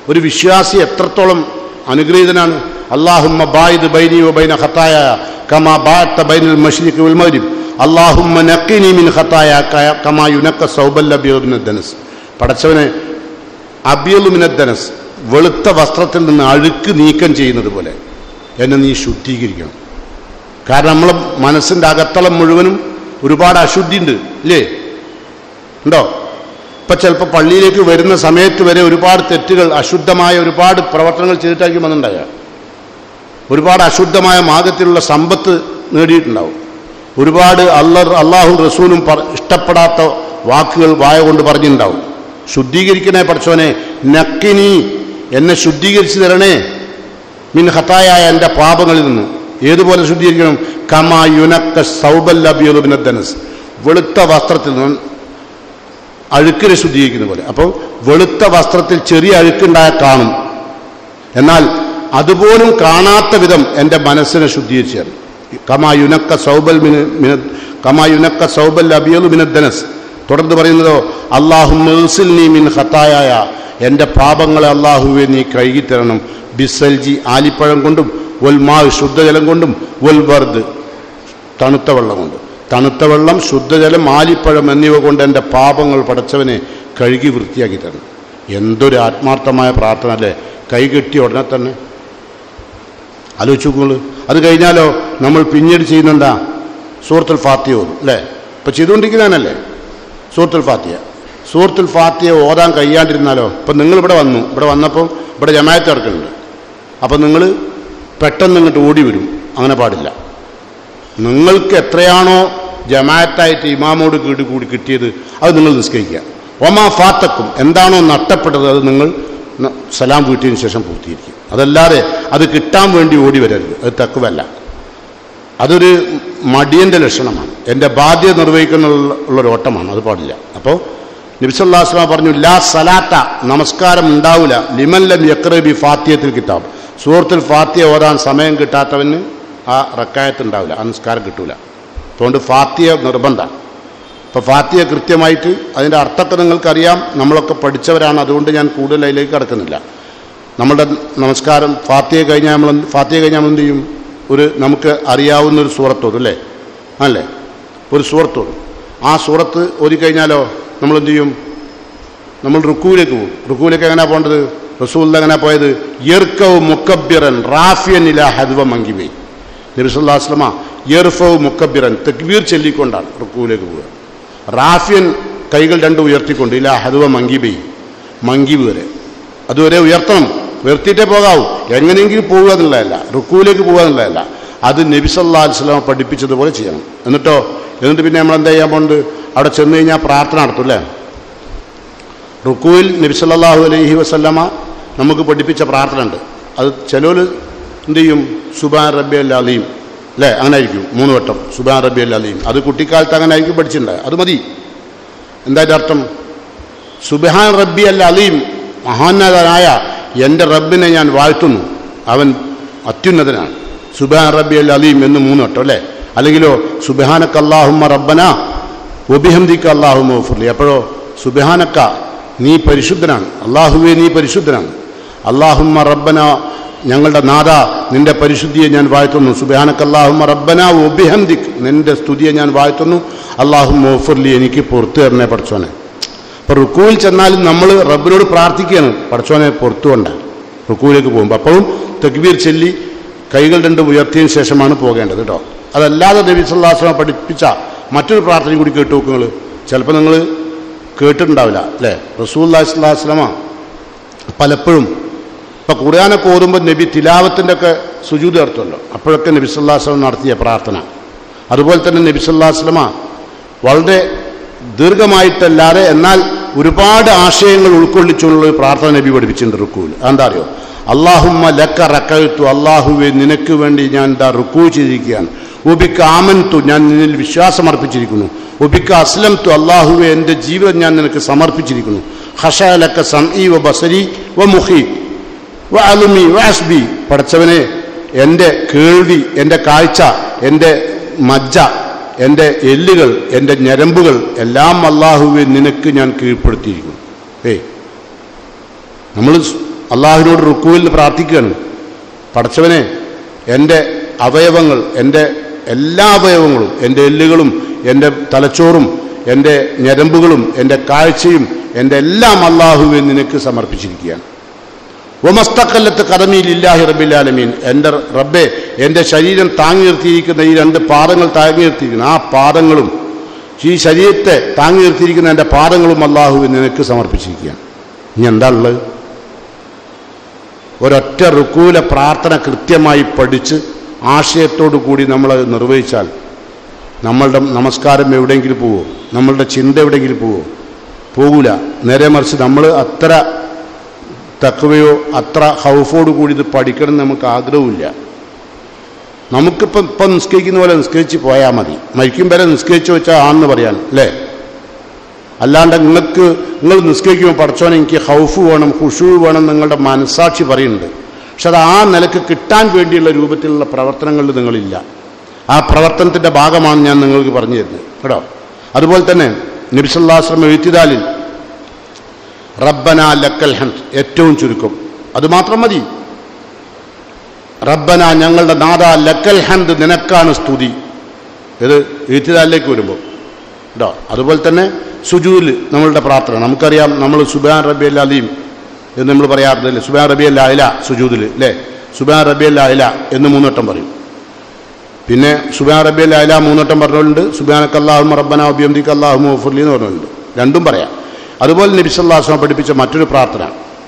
ഒരു വിശ്വാസി എത്രത്തോളം അനുഗ്രഹീതനാണ് അള്ളാഹുമ്മ ബായിദ് ബൈനി ബൈന ഖത്തായ കമാ ബാത്ത ബൈനൽ മഷ്രിഖ് വൽ മഗ്രിബ് അള്ളാഹുമ്മ നഖിനി മിൻ ഖത്തായ ക- കമാ യുനക്ക സൗബൽ അബിയദ് മിന ദനസ് പടച്ചവനെ അബിയലു മിന ദനസ് വെളുത്ത വസ്ത്രത്തിൽ നിന്ന് അഴുക്ക് നീക്കം ചെയ്യുന്നത് പോലെ എന്നെ നീ ശുദ്ധീകരിക്കണം കാരണം നമ്മളെ മനസ്സിൻ്റെ അകത്തളം മുഴുവനും ഒരുപാട് അശുദ്ധി ഉണ്ട് ഇല്ലേ ഉണ്ടോ ഇപ്പൊ ചിലപ്പോൾ പള്ളിയിലേക്ക് വരുന്ന സമയത്ത് വരെ ഒരുപാട് തെറ്റുകൾ അശുദ്ധമായ ഒരുപാട് പ്രവർത്തനങ്ങൾ ചെയ്തിട്ടായിരിക്കും വന്നിട്ടുണ്ടാകുക ഒരുപാട് അശുദ്ധമായ മാർഗത്തിലുള്ള സമ്പത്ത് നേടിയിട്ടുണ്ടാവും ഒരുപാട് അല്ല അള്ളാഹു റസൂലും പറ- ഇഷ്ടപ്പെടാത്ത വാക്കുകൾ വായ കൊണ്ട് പറഞ്ഞിട്ടുണ്ടാവും ശുദ്ധീകരിക്കണേ പഠിച്ചവനെ നക്കിനി എന്നെ ശുദ്ധീകരിച്ചു തരണേ മിൻ ഹത്തായ എൻ്റെ പാപങ്ങളിൽ നിന്ന് ഏതുപോലെ ശുദ്ധീകരിക്കണം കമാ യുനക്ക സൗബല്ലബിയലുബിനദ്ദനസ് വെളുത്ത വസ്ത്രത്തിൽ നിന്ന് അഴുക്കിനെ ശുദ്ധീകരിക്കുന്ന പോലെ അപ്പോൾ വെളുത്ത വസ്ത്രത്തിൽ ചെറിയ അഴുക്കുണ്ടായ കാണും എന്നാൽ അതുപോലും കാണാത്ത വിധം എൻ്റെ മനസ്സിനെ ശുദ്ധീകരിച്ചു തരണം കമാ യുനക്ക സൗബൽ മിന മിന കമാ യുനക്ക സൗബൽ അബിയലു മിനദ്ദനസ് തുടർന്ന് പറയുന്നതോ അള്ളാഹു നീ മിൻ ഹത്തായ എൻ്റെ പാപങ്ങളെ അള്ളാഹുവെ നീ കഴുകിത്തരണം ബിസൽജി ആലിപ്പഴം കൊണ്ടും ഒൽ മാ ശുദ്ധജലം കൊണ്ടും ഒൽ വർദ് തണുത്ത വെള്ളം കൊണ്ട് തണുത്ത വെള്ളം ശുദ്ധജലം ആലിപ്പഴം എന്നിവ കൊണ്ട് എൻ്റെ പാപങ്ങൾ പടച്ചവനെ കഴുകി വൃത്തിയാക്കി തരണം എന്തൊരു ആത്മാർത്ഥമായ പ്രാർത്ഥന അല്ലേ കൈ കെട്ടി ഉടനെ തന്നെ ആലോചിച്ച് നോക്കുള്ളൂ അത് കഴിഞ്ഞാലോ നമ്മൾ പിന്നീട് ചെയ്യുന്നെന്താ സൂറത്തുൽ ഫാത്തിയ ഓതും അല്ലേ ഇപ്പം ചെയ്തുകൊണ്ടിരിക്കുന്നതല്ലേ സൂറത്തുൽ ഫാത്തിയ സൂറത്തുൽ ഫാത്തിയ ഓതാൻ കഴിയാണ്ടിരുന്നാലോ ഇപ്പം നിങ്ങളിവിടെ വന്നു ഇവിടെ വന്നപ്പോൾ ഇവിടെ ജമായത്ത് ഇറക്കുന്നുണ്ട് അപ്പം നിങ്ങൾ പെട്ടെന്ന് ഇങ്ങോട്ട് ഓടി വരും അങ്ങനെ പാടില്ല നിങ്ങൾക്ക് എത്രയാണോ ജമാഅത്തായിട്ട് ഇമാമോട് കീട് കൂടി കിട്ടിയത് അത് നിങ്ങൾ നിസ്കരിക്കുക ഒമാ ഫാത്തക്കും എന്താണോ നഷ്ടപ്പെട്ടത് അത് നിങ്ങൾ ന- സലാം വീട്ടിയതിന് ശേഷം പൂർത്തീകരിക്കും അതല്ലാതെ അത് കിട്ടാൻ വേണ്ടി ഓടി വരരുത് അത് തക്കുവല്ല അതൊരു മടിയൻ്റെ ലക്ഷണമാണ് എൻ്റെ ബാധ്യത നിർവഹിക്കുന്ന ഉള്ളൊരു ഓട്ടമാണ് അത് പാടില്ല അപ്പോൾ നബിസല്ലാസ്ലാം പറഞ്ഞു ലാ സലാത്ത നമസ്കാരം ഉണ്ടാവില്ല ലിമല്ലം യക്രബി ഫാത്തിയത്തിൽ കിതാബ് സൂറത്തിൽ ഫാത്തിയ ഓതാൻ സമയം കിട്ടാത്തവന് ആ റക്കായത്ത് ഉണ്ടാവില്ല ആ നിസ്കാരം കിട്ടൂല അതുകൊണ്ട് ഫാത്തിയ നിർബന്ധമാണ് ഇപ്പോൾ ഫാത്തിയ കൃത്യമായിട്ട് അതിൻ്റെ അർത്ഥമൊക്കെ നിങ്ങൾക്കറിയാം നമ്മളൊക്കെ പഠിച്ചവരാണ് അതുകൊണ്ട് ഞാൻ കൂടുതൽ അതിലേക്ക് കടക്കുന്നില്ല നമ്മുടെ നമസ്കാരം ഫാത്തിയ കഴിഞ്ഞാൽ നമ്മൾ എന്ത്- ഫാത്തിയ കഴിഞ്ഞാൽ നമ്മൾ എന്ത് ചെയ്യും ഒരു നമുക്ക് അറിയാവുന്ന ഒരു സൂറത്തോടും അല്ലേ അല്ലേ ഒരു സൂറത്തോടും ആ സൂറത്ത് ഓതിക്കഴിഞ്ഞാലോ നമ്മൾ എന്ത് ചെയ്യും നമ്മൾ റുക്കുവിലേക്ക് പോകും റുക്കുവിലേക്ക് എങ്ങനെയാണ് പോകേണ്ടത് റസൂൽ എങ്ങനെ പോയത് യർക്കവ് മുക്കബിറൻ റാഫിയൻ ഇല ഹദ്വ മങ്കിബൈ നബിസുല്ലാസ്ലമ യർഫവ് മുക്കബിറൻ തെക്ബീർ ചൊല്ലിക്കൊണ്ടാണ് റുക്കുവിലേക്ക് പോവുക റാഫിയൻ കൈകൾ രണ്ടും ഉയർത്തിക്കൊണ്ട് ഇല ഹദ്വ മങ്കിബൈ മങ്കിബ് വരെ അതുവരെ ഉയർത്തണം ഉയർത്തിയിട്ടേ പോകാവൂ എങ്ങനെയെങ്കിലും പോകുക എന്നുള്ളതല്ല റുക്കുവിലേക്ക് പോകുക എന്നുള്ളതല്ല അത് നബി സല്ലാ അലിസ്ലാം പഠിപ്പിച്ചതുപോലെ ചെയ്യണം എന്നിട്ടോ എന്നിട്ട് പിന്നെ നമ്മൾ എന്താ ചെയ്യാൻ പോകുന്നത് അവിടെ ചെന്ന് കഴിഞ്ഞാൽ പ്രാർത്ഥന നടത്തും അല്ലേ റുക്കുവിൽ നബി സല്ലല്ലാഹു അലൈഹി വസല്ലമ നമുക്ക് പഠിപ്പിച്ച പ്രാർത്ഥന ഉണ്ട് അത് ചിലവർ എന്ത് ചെയ്യും സുബാൻ റബ്ബി അൽ അലീം അല്ലേ അങ്ങനെ ആയിരിക്കും മൂന്ന് വട്ടം സുബാൻ റബ്ബി അൽ അലീം അത് കുട്ടിക്കാലത്ത് അങ്ങനെ ആയിരിക്കും പഠിച്ചിട്ടുണ്ട് അത് മതി എന്താ അതിൻ്റെ അർത്ഥം സുബഹാൻ റബ്ബി അൽ അലീം മഹാന്നതനായ എൻ്റെ റബ്ബിനെ ഞാൻ വാഴ്ത്തുന്നു അവൻ അത്യുന്നതനാണ് സുബഹാൻ റബ്ബി അൽ അലീം എന്ന് മൂന്ന് വട്ടം അല്ലേ അല്ലെങ്കിലോ സുബഹാനക്ക് അള്ളാഹുമ്മ റബ്ബന ഒബിഹംദിക്ക് അള്ളാഹുമ്മ ഫുർലി അപ്പോഴോ സുബഹാനക്ക നീ പരിശുദ്ധനാണ് അള്ളാഹുവെ നീ പരിശുദ്ധനാണ് അള്ളാഹുമ്മ റബ്ബന ഞങ്ങളുടെ നാഥ നിന്റെ പരിശുദ്ധിയെ ഞാൻ വാഴ്ത്തുന്നു സുബഹാനക്ക് അള്ളാഹുമ്മ റബ്ബന ഒബിഹംദിക്ക് നിന്റെ സ്തുതിയെ ഞാൻ വാഴ്ത്തുന്നു അള്ളാഹുമ്മ ഓഫർലി എനിക്ക് പുറത്തു തരണേ പഠിച്ചോനെ അപ്പോൾ റുക്കുവിൽ ചെന്നാലും നമ്മൾ റബ്ബിനോട് പ്രാർത്ഥിക്കുകയാണ് പഠിച്ചോനെ പുറത്തു കൊണ്ട റുക്കുവിലേക്ക് പോകുമ്പോൾ അപ്പോഴും തെക്ബീർ ചൊല്ലി കൈകൾ രണ്ടും ഉയർത്തിയതിന് ശേഷമാണ് പോകേണ്ടത് കേട്ടോ അതല്ലാതെ നബി സല്ലാസ്ലമ പഠിപ്പിച്ച മറ്റൊരു പ്രാർത്ഥനയും കൂടി കേട്ടു നോക്കുക നിങ്ങൾ ചിലപ്പോൾ നിങ്ങൾ കേട്ടിട്ടുണ്ടാവില്ല അല്ലേ റസൂല്ലാ സ്വലാസ്ലമ പലപ്പോഴും ഇപ്പോൾ ഖുർആാനൊക്കെ ഓതുമ്പോൾ നബി തിലാവത്തിൻ്റെ ഒക്കെ സുജൂത് നടത്തുമല്ലോ അപ്പോഴൊക്കെ നബി സല്ലാസ്ലം നടത്തിയ പ്രാർത്ഥന അതുപോലെ തന്നെ നബി സല്ലാസ്ലമ വളരെ ദീർഘമായിട്ടല്ലാതെ എന്നാൽ ഒരുപാട് ആശയങ്ങൾ ഉൾക്കൊള്ളിച്ചുള്ള ഒരു പ്രാർത്ഥന നബി പഠിപ്പിച്ചിട്ടുണ്ട് റുക്കുവിൽ എന്താ അറിയോ അള്ളാഹുമ്മ ലക്ക റക്കഴുത്തു അള്ളാഹുവെ നിനക്ക് വേണ്ടി ഞാൻ എന്താ റുക്കു ചെയ്തിരിക്കുകയാണ് ഒബിക്ക് ആമൻതു ഞാൻ നിന്നിൽ വിശ്വാസം അർപ്പിച്ചിരിക്കുന്നു ഒബിക്ക് അസ്ലംതു അള്ളാഹുവെ എൻ്റെ ജീവിതം ഞാൻ നിനക്ക് സമർപ്പിച്ചിരിക്കുന്നു ഹഷലക്ക സംഇ വ ബസരി വ മുഹി വ അലുമി വ അസ്ബി പഠിച്ചവനെ എൻ്റെ കേൾവി എൻ്റെ കാഴ്ച എൻ്റെ മജ്ജ എൻ്റെ എല്ലുകൾ എൻ്റെ ഞരമ്പുകൾ എല്ലാം അള്ളാഹുവെ നിനക്ക് ഞാൻ കീഴ്പ്പെടുത്തിയിരിക്കുന്നു ഏയ് നമ്മൾ അള്ളാഹുവിനോട് റുക്കുവിൽ നിന്ന് പ്രാർത്ഥിക്കുകയാണ് പടച്ചവനെ എൻ്റെ അവയവങ്ങൾ എൻ്റെ എല്ലാ അവയവങ്ങളും എൻ്റെ എല്ലുകളും എൻ്റെ തലച്ചോറും എൻ്റെ ഞരമ്പുകളും എൻ്റെ കാഴ്ചയും എൻ്റെ എല്ലാം അള്ളാഹുവെ നിനക്ക് സമർപ്പിച്ചിരിക്കുകയാണ് ഒമസ്തക്കല്ലത്ത് കദമിയിൽ ഇല്ലാഹി റബ്ബില്ലാലമീൻ എൻ്റെ റബ്ബെ എൻ്റെ ശരീരം താങ്ങി നിർത്തിയിരിക്കുന്ന ഈ രണ്ട് പാദങ്ങൾ താങ്ങി നിർത്തിയിരിക്കുന്ന ആ പാദങ്ങളും ഈ ശരീരത്തെ താങ്ങി നിർത്തിയിരിക്കുന്ന എൻ്റെ പാദങ്ങളും അള്ളാഹുവെ നിനക്ക് സമർപ്പിച്ചിരിക്കുകയാണ് ഇനി എന്താ ഉള്ളത് ഒരൊറ്റ റുക്കൂല പ്രാർത്ഥന കൃത്യമായി പഠിച്ച് ആശയത്തോടു കൂടി നമ്മൾ നിർവഹിച്ചാൽ നമ്മളുടെ നമസ്കാരം എവിടെയെങ്കിലും പോവോ നമ്മളുടെ ചിന്ത എവിടെയെങ്കിലും പോവോ പോകൂല നേരെ മറിച്ച് നമ്മൾ അത്ര തക്കവയോ അത്ര ഹൗഫോട് കൂടി ഇത് പഠിക്കണം എന്ന് നമുക്ക് ആഗ്രഹമില്ല നമുക്കിപ്പം ഇപ്പം നിസ്കരിക്കുന്ന പോലെ നിസ്കരിച്ച് പോയാൽ മതി മരിക്കും വരെ നിസ്കരിച്ച് വെച്ചാൽ ആണെന്ന് പറയാൻ അല്ലേ അല്ലാണ്ട് നിങ്ങൾക്ക് നിങ്ങൾ നിസ്കരിക്കുമ്പോൾ പഠിച്ചോനെ എനിക്ക് ഹൗഫ് വേണം ഹുഷു വേണം നിങ്ങളുടെ മനസാക്ഷി പറയുന്നുണ്ട് പക്ഷെ അത് ആ നിലക്ക് കിട്ടാൻ വേണ്ടിയുള്ള രൂപത്തിലുള്ള പ്രവർത്തനങ്ങളിൽ നിങ്ങളില്ല ആ പ്രവർത്തനത്തിൻ്റെ ഭാഗമാണ് ഞാൻ നിങ്ങൾക്ക് പറഞ്ഞു തരുന്നത് കേട്ടോ അതുപോലെ തന്നെ നബിസല്ലാശ്രമ എഴുത്തിദാലിൽ റബ്ബന ലക്കൽ ഹംദ് ഏറ്റവും ചുരുക്കം അത് മാത്രം മതി റബ്ബന ഞങ്ങളുടെ നാദ ലക്കൽ ഹംദ് നിനക്കാണ് സ്തുതി ഇത് എഴുത്തിദാലിലേക്ക് വരുമ്പോൾ കേട്ടോ അതുപോലെ തന്നെ സുജൂല് നമ്മളുടെ പ്രാർത്ഥന നമുക്കറിയാം നമ്മൾ സുബാൻ റബി അൽ അലീം എന്ന് നമ്മൾ പറയാറുണ്ടല്ലേ സുബാൻ റബി അല്ല അല സുജൂദിൽ അല്ലേ സുബാൻ റബി അല്ല അല എന്ന് മൂന്നോട്ടം പറയും പിന്നെ സുബാൻ റബി അല്ല അല മൂന്നോട്ടം പറഞ്ഞിട്ടുണ്ട് സുബാനക്ക് അള്ളാഹും റബ്ബന അബിയംദിക്ക് അള്ളാഹു മുഫർലി എന്ന് പറഞ്ഞിട്ടുണ്ട് രണ്ടും പറയാം അതുപോലെ നബിസല്ലാസ്ലാം പഠിപ്പിച്ച മറ്റൊരു പ്രാർത്ഥന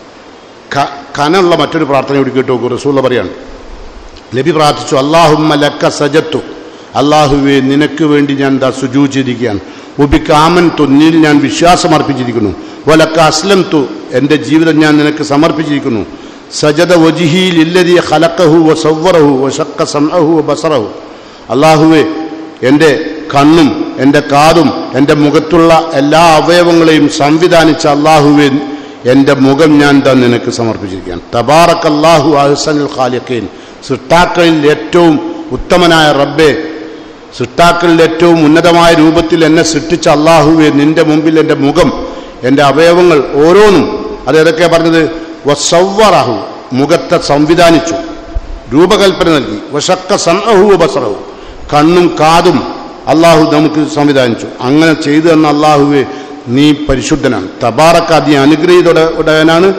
ക- കനുള്ള മറ്റൊരു പ്രാർത്ഥന ഇവിടെ കേട്ടു നോക്കൂ റസൂള്ള പറയാണ് നബി പ്രാർത്ഥിച്ചു അള്ളാഹുമ്മ ലക്ക സജത്തു അള്ളാഹുവെ നിനക്ക് വേണ്ടി ഞാൻ ദാ സുജൂ ചെയ്തിരിക്കുകയാണ് ഉബിക്ക് ആമൻ തു നീൽ ഞാൻ വിശ്വാസം അർപ്പിച്ചിരിക്കുന്നു വലക്ക അസ്ലം തു എൻ്റെ ജീവിതം ഞാൻ നിനക്ക് സമർപ്പിച്ചിരിക്കുന്നു സജദ വജിഹിയിൽ ഇല്ലതി ഖലക്കഹു വ സവ്വറഹു വ ഷക്ക സംഅഹു വ ബസറഹു അള്ളാഹുവെ എൻ്റെ കണ്ണും എൻ്റെ കാതും എൻ്റെ മുഖത്തുള്ള എല്ലാ അവയവങ്ങളെയും സംവിധാനിച്ച അള്ളാഹുവെ എൻ്റെ മുഖം ഞാൻ താൻ നിനക്ക് സമർപ്പിച്ചിരിക്കുകയാണ് തബാറക് അള്ളാഹു അഹ്സനുൽ ഖാലിഖീൻ സൃഷ്ടാക്കളിൽ ഏറ്റവും ഉത്തമനായ റബ്ബെ സൃഷ്ടാക്കളിൽ ഏറ്റവും ഉന്നതമായ രൂപത്തിൽ എന്നെ സൃഷ്ടിച്ച അള്ളാഹുവെ നിന്റെ മുമ്പിൽ എൻ്റെ മുഖം എൻ്റെ അവയവങ്ങൾ ഓരോന്നും അത് ഏതൊക്കെയാ പറഞ്ഞത് വസവ്വറഹു മുഖത്തെ സംവിധാനിച്ചു രൂപകൽപ്പന നൽകി വശക്ക സൻഅഹു ബസറഹു കണ്ണും കാതും അള്ളാഹു നമുക്ക് സംവിധാനിച്ചു അങ്ങനെ ചെയ്തു തന്ന അള്ളാഹുവെ നീ പരിശുദ്ധനാണ് തബാറക്ക നീ അനുഗ്രഹീതോടവനാണ്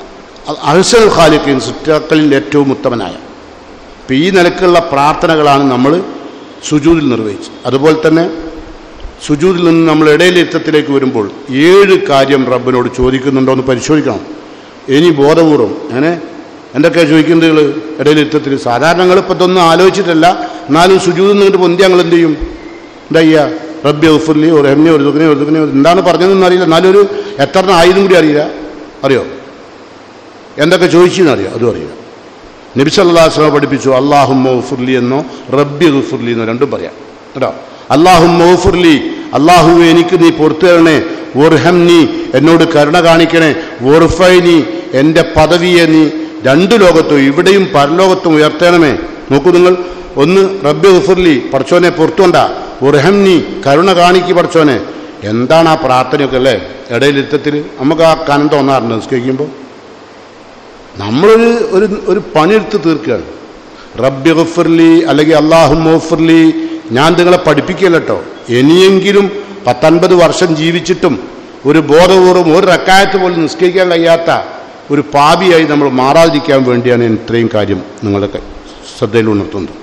അഹ്സൽ ഖാലിഖീൻ സൃഷ്ടാക്കളിൽ ഏറ്റവും ഉത്തമനായ അപ്പം ഈ നിലക്കുള്ള പ്രാർത്ഥനകളാണ് നമ്മൾ സുജൂതിൽ നിർവഹിച്ചത് അതുപോലെ തന്നെ സുജൂതിൽ നിന്ന് നമ്മൾ ഇടയിലിരുത്തത്തിലേക്ക് വരുമ്പോൾ ഏഴ് കാര്യം റബ്ബിനോട് ചോദിക്കുന്നുണ്ടോ എന്ന് പരിശോധിക്കണം ഇനി ബോധപൂർവം അങ്ങനെ എന്തൊക്കെയാണ് ചോദിക്കുന്നത് ഇടയിലിരുത്തത്തിൽ സാധാരണ ഞങ്ങൾ ഇപ്പം ഇതൊന്നും ആലോചിച്ചിട്ടല്ല എന്നാലും സുജൂതിൽ നിന്നിട്ട് പൊന്തി ഞങ്ങൾ എന്ത് ചെയ്യും എന്താ ചെയ്യുക റബ്ബി ഉഫുർലി ഒരു ഹെമ്നി ഒരു ദുഃഖനെ ഒരു ദുഃഖനെ എന്താണ് പറഞ്ഞതെന്ന് അറിയില്ല എന്നാലും ഒരു എത്ര ആയതും കൂടി അറിയില്ല അറിയോ എന്തൊക്കെ ചോദിച്ചെന്ന് അറിയാം അതും അറിയാം നബി സല്ലാസ്ലമ പഠിപ്പിച്ചു അള്ളാഹു മൗഫുർലി എന്നോ റബ്ബി ഗുഫുർലി എന്നോ രണ്ടും പറയാം കേട്ടോ അള്ളാഹു മൗഫുർലി അള്ളാഹു എനിക്ക് നീ പുറത്തു തരണേ ഓർഹം നീ എന്നോട് കരുണ കാണിക്കണേ ഓർഫൈ നീ എൻ്റെ പദവിയെ നീ രണ്ട് ലോകത്തും ഇവിടെയും പരലോകത്തും ഉയർത്തണമേ നോക്കൂ നിങ്ങൾ ഒന്ന് റബ്ബി ഗുഫുർലി പഠിച്ചോനെ പുറത്തുകൊണ്ട ഉർഹം നീ കരുണ കാണിക്ക് പഠിച്ചോനെ എന്താണ് ആ പ്രാർത്ഥനയൊക്കെ അല്ലേ ഇടയിലിരുത്തത്തിൽ നമുക്ക് ആ കനം തോന്നാറുണ്ട് നിസ്കരിക്കുമ്പോൾ നമ്മളൊരു ഒരു ഒരു പണിയെടുത്ത് തീർക്കുകയാണ് റബ്ബി ഗഫർലി അല്ലെങ്കിൽ അള്ളാഹു മോഫർലി ഞാൻ നിങ്ങളെ പഠിപ്പിക്കുകയല്ല കേട്ടോ ഇനിയെങ്കിലും പത്തൊൻപത് വർഷം ജീവിച്ചിട്ടും ഒരു ബോധപൂർവ്വം ഒരു റക്കായത്ത് പോലും നിസ്കരിക്കാൻ കഴിയാത്ത ഒരു പാപിയായി നമ്മൾ മാറാതിരിക്കാൻ വേണ്ടിയാണ് ഞാൻ ഇത്രയും കാര്യം നിങ്ങളുടെ ക- ശ്രദ്ധയിൽ ഉണർത്തുന്നത്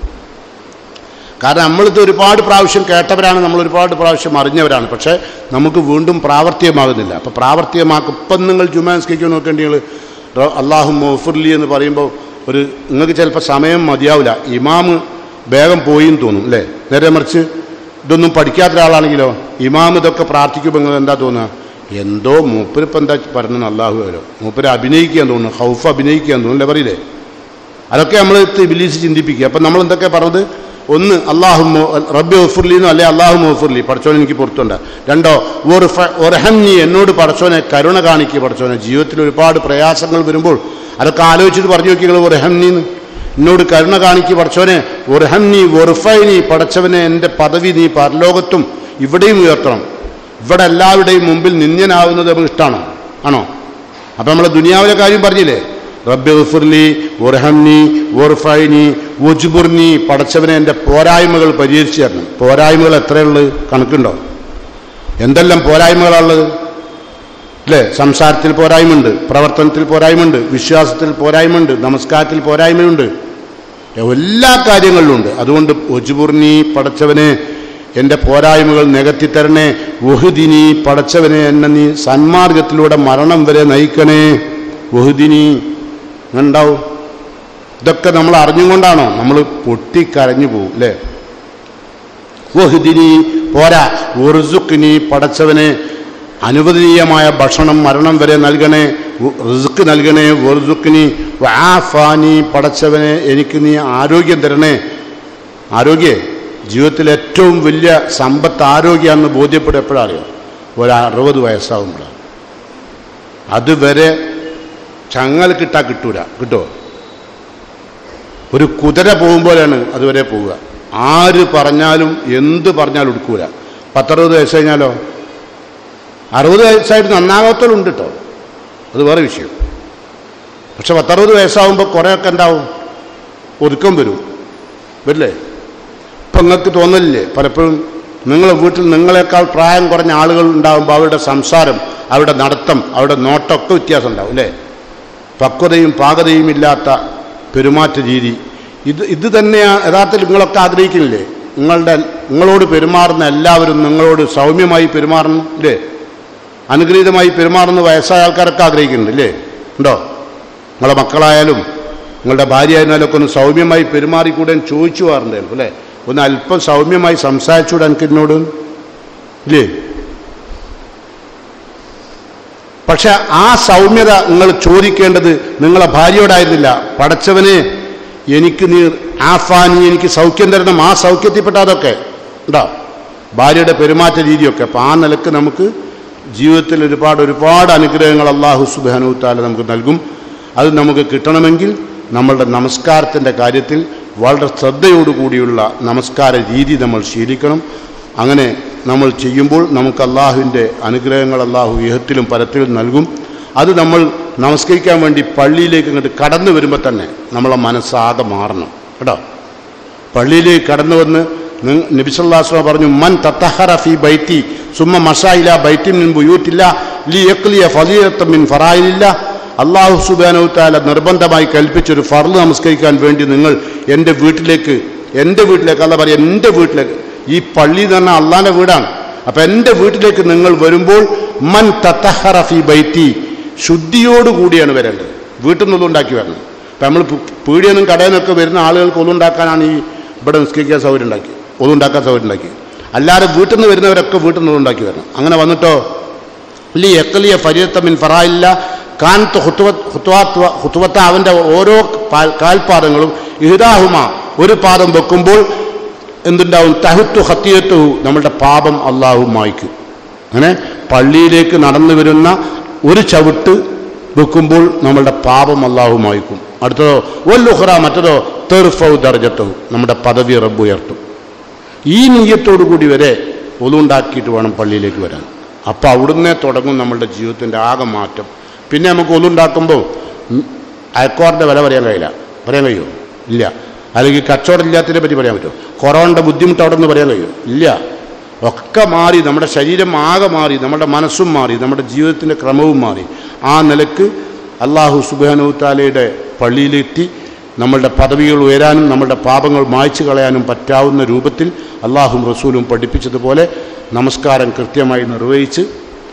കാരണം നമ്മളിത് ഒരുപാട് പ്രാവശ്യം കേട്ടവരാണ് നമ്മൾ ഒരുപാട് പ്രാവശ്യം അറിഞ്ഞവരാണ് പക്ഷേ നമുക്ക് വീണ്ടും പ്രാവർത്തികമാകുന്നില്ല അപ്പോൾ പ്രാവർത്തികമാക്കും ഇപ്പം നിങ്ങൾ ജുമാ നിസ്കരിക്കാൻ നോക്കേണ്ടി നിങ്ങൾ അള്ളാഹു മൊഫുർലി എന്ന് പറയുമ്പോൾ ഒരു നിങ്ങൾക്ക് ചിലപ്പോൾ സമയം മതിയാവില്ല ഇമാമ് വേഗം പോയി എന്ന് തോന്നും അല്ലേ നേരെ മറിച്ച് ഇതൊന്നും പഠിക്കാത്ത ഒരാളാണെങ്കിലോ ഇമാം ഇതൊക്കെ പ്രാർത്ഥിക്കുമ്പോൾ നിങ്ങൾ എന്താ തോന്നുക എന്തോ മൂപ്പരിപ്പം എന്താ പറഞ്ഞത് അള്ളാഹു വരോ മൂപ്പര് അഭിനയിക്കാൻ തോന്നുന്നു ഹൗഫ് അഭിനയിക്കാൻ തോന്നുന്നു അല്ലേ പറയില്ലേ അതൊക്കെ നമ്മൾ ഇബിലീസ് ചിന്തിപ്പിക്കുക അപ്പം നമ്മൾ എന്തൊക്കെ പറഞ്ഞത് ഒന്ന് അള്ളാഹു റബ്ബി ഒഫുർലി എന്നോ അല്ലെ അള്ളാഹു മൊഫുർലി പഠിച്ചോനെ എനിക്ക് പുറത്തുണ്ട് രണ്ടോ ഒരഹന്നി എന്നോട് പഠിച്ചോനെ കരുണ കാണിക്കുക പഠിച്ചോനെ ജീവിതത്തിൽ ഒരുപാട് പ്രയാസങ്ങൾ വരുമ്പോൾ അതൊക്കെ ആലോചിച്ചിട്ട് പറഞ്ഞു നോക്കി നിങ്ങൾ ഒരഹന്നിന്ന് എന്നോട് കരുണ കാണിക്കുക പഠിച്ചോനെ ഒരഹന്നി ഒറുഫൈനി പഠിച്ചവനെ എൻ്റെ പദവി നീ പരലോകത്തും ഇവിടെയും ഉയർത്തണം ഇവിടെ എല്ലാവരുടെയും മുമ്പിൽ നിന്യനാവുന്നത് നമുക്ക് ഇഷ്ടമാണോ ആണോ അപ്പം നമ്മൾ ദുനിയാവിലെ കാര്യം പറഞ്ഞില്ലേ റബ്ബി ഗഫുർലി ഉർഹംനി ഉർഫൈനി ഉജ്ബുർനി പടച്ചവനെ എൻ്റെ പോരായ്മകൾ പരിഹരിച്ചു തരണം പോരായ്മകൾ എത്രയുള്ളത് കണക്കുണ്ടോ എന്തെല്ലാം പോരായ്മകളാണുള്ളത് അല്ലേ സംസാരത്തിൽ പോരായ്മയുണ്ട് പ്രവർത്തനത്തിൽ പോരായ്മയുണ്ട് വിശ്വാസത്തിൽ പോരായ്മയുണ്ട് നമസ്കാരത്തിൽ പോരായ്മയുണ്ട് എല്ലാ കാര്യങ്ങളിലും ഉണ്ട് അതുകൊണ്ട് ഒജുപുർണി പടച്ചവനെ എൻ്റെ പോരായ്മകൾ നികത്തി തരണേ വഹുദിനി പടച്ചവനെ എന്നെ നീ സന്മാർഗത്തിലൂടെ മരണം വരെ നയിക്കണേ വഹുദിനി ഉണ്ടാവും ഇതൊക്കെ നമ്മൾ അറിഞ്ഞുകൊണ്ടാണോ നമ്മൾ പൊട്ടിക്കരഞ്ഞു പോകും അല്ലേ വഹുദിനി പോരാ ഉറുസുക്കിനി പടച്ചവനെ അനുവദനീയമായ ഭക്ഷണം മരണം വരെ നൽകണേ റിസുക്ക് നൽകണേ ഉറുസുക്കിനി വാഫാനി പടച്ചവനെ എനിക്ക് നീ ആരോഗ്യം തരണേ ആരോഗ്യേ ജീവിതത്തിൽ ഏറ്റവും വലിയ സമ്പത്ത് ആരോഗ്യമാണെന്ന് ബോധ്യപ്പെടും എപ്പോഴറിയോ ഒരു അറുപത് വയസ്സാകുമ്പോഴാണ് അതുവരെ ചങ്ങൽ കിട്ടാ കിട്ടൂല കിട്ടുമോ ഒരു കുതിര പോകുമ്പോഴാണ് അതുവരെ പോവുക ആര് പറഞ്ഞാലും എന്ത് പറഞ്ഞാലും എടുക്കൂല പത്തറുപത് വയസ്സ് കഴിഞ്ഞാലോ അറുപത് വയസ്സായിട്ട് നന്നാകാത്തവരുണ്ട് കേട്ടോ അത് വേറെ വിഷയം പക്ഷെ പത്തറുപത് വയസ്സാകുമ്പോൾ കുറേയൊക്കെ എന്താവും ഒതുക്കം വരും വരില്ലേ ഇപ്പം നിങ്ങൾക്ക് തോന്നലില്ലേ പലപ്പോഴും നിങ്ങളെ വീട്ടിൽ നിങ്ങളെക്കാൾ പ്രായം കുറഞ്ഞ ആളുകൾ ഉണ്ടാകുമ്പോൾ അവരുടെ സംസാരം അവരുടെ നടത്തം അവരുടെ നോട്ടമൊക്കെ വ്യത്യാസം ഉണ്ടാവും അല്ലേ പക്വതയും പാകതയും ഇല്ലാത്ത പെരുമാറ്റ രീതി ഇത് ഇത് തന്നെയാണ് യഥാർത്ഥത്തിൽ നിങ്ങളൊക്കെ ആഗ്രഹിക്കുന്നില്ലേ നിങ്ങളുടെ നിങ്ങളോട് പെരുമാറുന്ന എല്ലാവരും നിങ്ങളോട് സൗമ്യമായി പെരുമാറണം ഇല്ലേ അനുഗ്രഹീതമായി പെരുമാറുന്ന വയസ്സായ ആൾക്കാരൊക്കെ ആഗ്രഹിക്കുന്നുണ്ട് ഇല്ലേ ഉണ്ടോ നിങ്ങളെ മക്കളായാലും നിങ്ങളുടെ ഭാര്യ ആയിരുന്നാലും ഒക്കെ ഒന്ന് സൗമ്യമായി പെരുമാറിക്കൂടെ എന്ന് ചോദിച്ചു പോകാറുണ്ടായിരുന്നു അല്ലേ ഒന്ന് അല്പം സൗമ്യമായി സംസാരിച്ചുകൂടെ എനിക്ക് എന്നോട് ഇല്ലേ പക്ഷെ ആ സൗമ്യത നിങ്ങൾ ചോദിക്കേണ്ടത് നിങ്ങളെ ഭാര്യയോടായിരുന്നില്ല പടച്ചവനെ എനിക്ക് നീ ആഫാനി എനിക്ക് സൗഖ്യം തരണം ആ സൗഖ്യത്തിൽപ്പെട്ട അതൊക്കെ ഉണ്ടോ ഭാര്യയുടെ പെരുമാറ്റ രീതിയൊക്കെ അപ്പം ആ നിലക്ക് നമുക്ക് ജീവിതത്തിൽ ഒരുപാട് ഒരുപാട് അനുഗ്രഹങ്ങൾ അള്ളാഹു സുബാനുത്താല നമുക്ക് നൽകും അത് നമുക്ക് കിട്ടണമെങ്കിൽ നമ്മളുടെ നമസ്കാരത്തിൻ്റെ കാര്യത്തിൽ വളരെ ശ്രദ്ധയോടുകൂടിയുള്ള നമസ്കാര രീതി നമ്മൾ ശീലിക്കണം അങ്ങനെ നമ്മൾ ചെയ്യുമ്പോൾ നമുക്ക് അള്ളാഹുവിൻ്റെ അനുഗ്രഹങ്ങൾ അള്ളാഹു ഇഹത്തിലും പരത്തിലും നൽകും അത് നമ്മൾ നമസ്കരിക്കാൻ വേണ്ടി പള്ളിയിലേക്ക് ഇങ്ങോട്ട് കടന്നു വരുമ്പോൾ തന്നെ നമ്മളെ മനസ്സാകെ മാറണം കേട്ടോ പള്ളിയിലേക്ക് കടന്നു വന്ന് നബിസല്ലാസ്ലം പറഞ്ഞു മൻ തത്തഹറ ഫി ബൈത്തി സുമ്മ മഷായില ബൈത്തിൻ മിൻ ബുയൂത്തില്ല ലി യക്ലിയ ഫലീയത്ത മിൻ ഫറായിലില്ല അള്ളാഹു സുബാനവുത്താല നിർബന്ധമായി കൽപ്പിച്ചൊരു ഫർള് നമസ്കരിക്കാൻ വേണ്ടി നിങ്ങൾ എൻ്റെ വീട്ടിലേക്ക് എൻ്റെ വീട്ടിലേക്ക് അല്ല പറയാം എൻ്റെ വീട്ടിലേക്ക് ഈ പള്ളി എന്ന് പറഞ്ഞാൽ അള്ളാൻ്റെ വീടാണ് അപ്പം എൻ്റെ വീട്ടിലേക്ക് നിങ്ങൾ വരുമ്പോൾ മൻ തത്തഹറ ഫി ബൈത്തി ശുദ്ധിയോടുകൂടിയാണ് വരേണ്ടത് വീട്ടിൽ നിന്നും ഉണ്ടാക്കി വരണം അപ്പം നമ്മൾ പീടിയൊന്നും കടയിൽ നിന്നൊക്കെ വരുന്ന ആളുകൾക്ക് ഒന്നുണ്ടാക്കാനാണ് ഈ ഇവിടെ നിസ്കരിക്കാൻ സൗകര്യം ഉണ്ടാക്കി ഒന്നുണ്ടാക്കാൻ സൗകര്യം ഉണ്ടാക്കി അല്ലാതെ വീട്ടിൽ നിന്ന് വരുന്നവരൊക്കെ വീട്ടിൽ നിന്ന് ഉണ്ടാക്കി വരണം അങ്ങനെ വന്നിട്ടോ ലി എക്കലിയ ഫരീത്തമിൻ ഫറായില്ല കാൻത്ത് ഹുത്തുവത്ത് ഹുത്തുവത്ത അവൻ്റെ ഓരോ പാൽ- കാൽപാദങ്ങളും ഇഹ്ദാഹുമ ഒരു പാദം വെക്കുമ്പോൾ എന്തുണ്ടാവും തഹുത്തു ഹത്തിയത്തു നമ്മളുടെ പാപം അള്ളാഹു മായ്ക്കും അങ്ങനെ പള്ളിയിലേക്ക് നടന്നു വരുന്ന ഒരു ചവിട്ട് വെക്കുമ്പോൾ നമ്മളുടെ പാപം അള്ളാഹു മായ്ക്കും അടുത്തതോ ഒല്ലുഹ്റ മറ്റതോ തെർഫൗ ദർജത്തോ നമ്മുടെ പദവി റബ്ബ് ഉയർത്തും ഈ നീയത്തോടു കൂടി വരെ ഒതുണ്ടാക്കിയിട്ട് വേണം പള്ളിയിലേക്ക് വരാൻ അപ്പോൾ അവിടുന്ന് തുടങ്ങും നമ്മളുടെ ജീവിതത്തിൻ്റെ ആകെ മാറ്റം പിന്നെ നമുക്ക് ഒതുണ്ടാക്കുമ്പോൾ അയക്കോറിൻ്റെ വില പറയാൻ കഴിയില്ല പറയാൻ കഴിയുമോ ഇല്ല അല്ലെങ്കിൽ കച്ചവടം ഇല്ലാത്തതിനെ പറ്റി പറയാൻ പറ്റുമോ കൊറോണയുടെ ബുദ്ധിമുട്ട് അവിടെ നിന്ന് പറയാൻ കഴിയുമോ ഇല്ല ഒക്കെ മാറി നമ്മുടെ ശരീരം ആകെ മാറി നമ്മുടെ മനസ്സും മാറി നമ്മുടെ ജീവിതത്തിൻ്റെ ക്രമവും മാറി ആ നിലക്ക് അള്ളാഹു സുബാനുത്താലയുടെ പള്ളിയിലെത്തി നമ്മളുടെ പദവികൾ ഉയരാനും നമ്മളുടെ പാപങ്ങൾ മായ്ച്ചു കളയാനും പറ്റാവുന്ന രൂപത്തിൽ അള്ളാഹും റസൂലും പഠിപ്പിച്ചതുപോലെ നമസ്കാരം കൃത്യമായി നിർവഹിച്ച്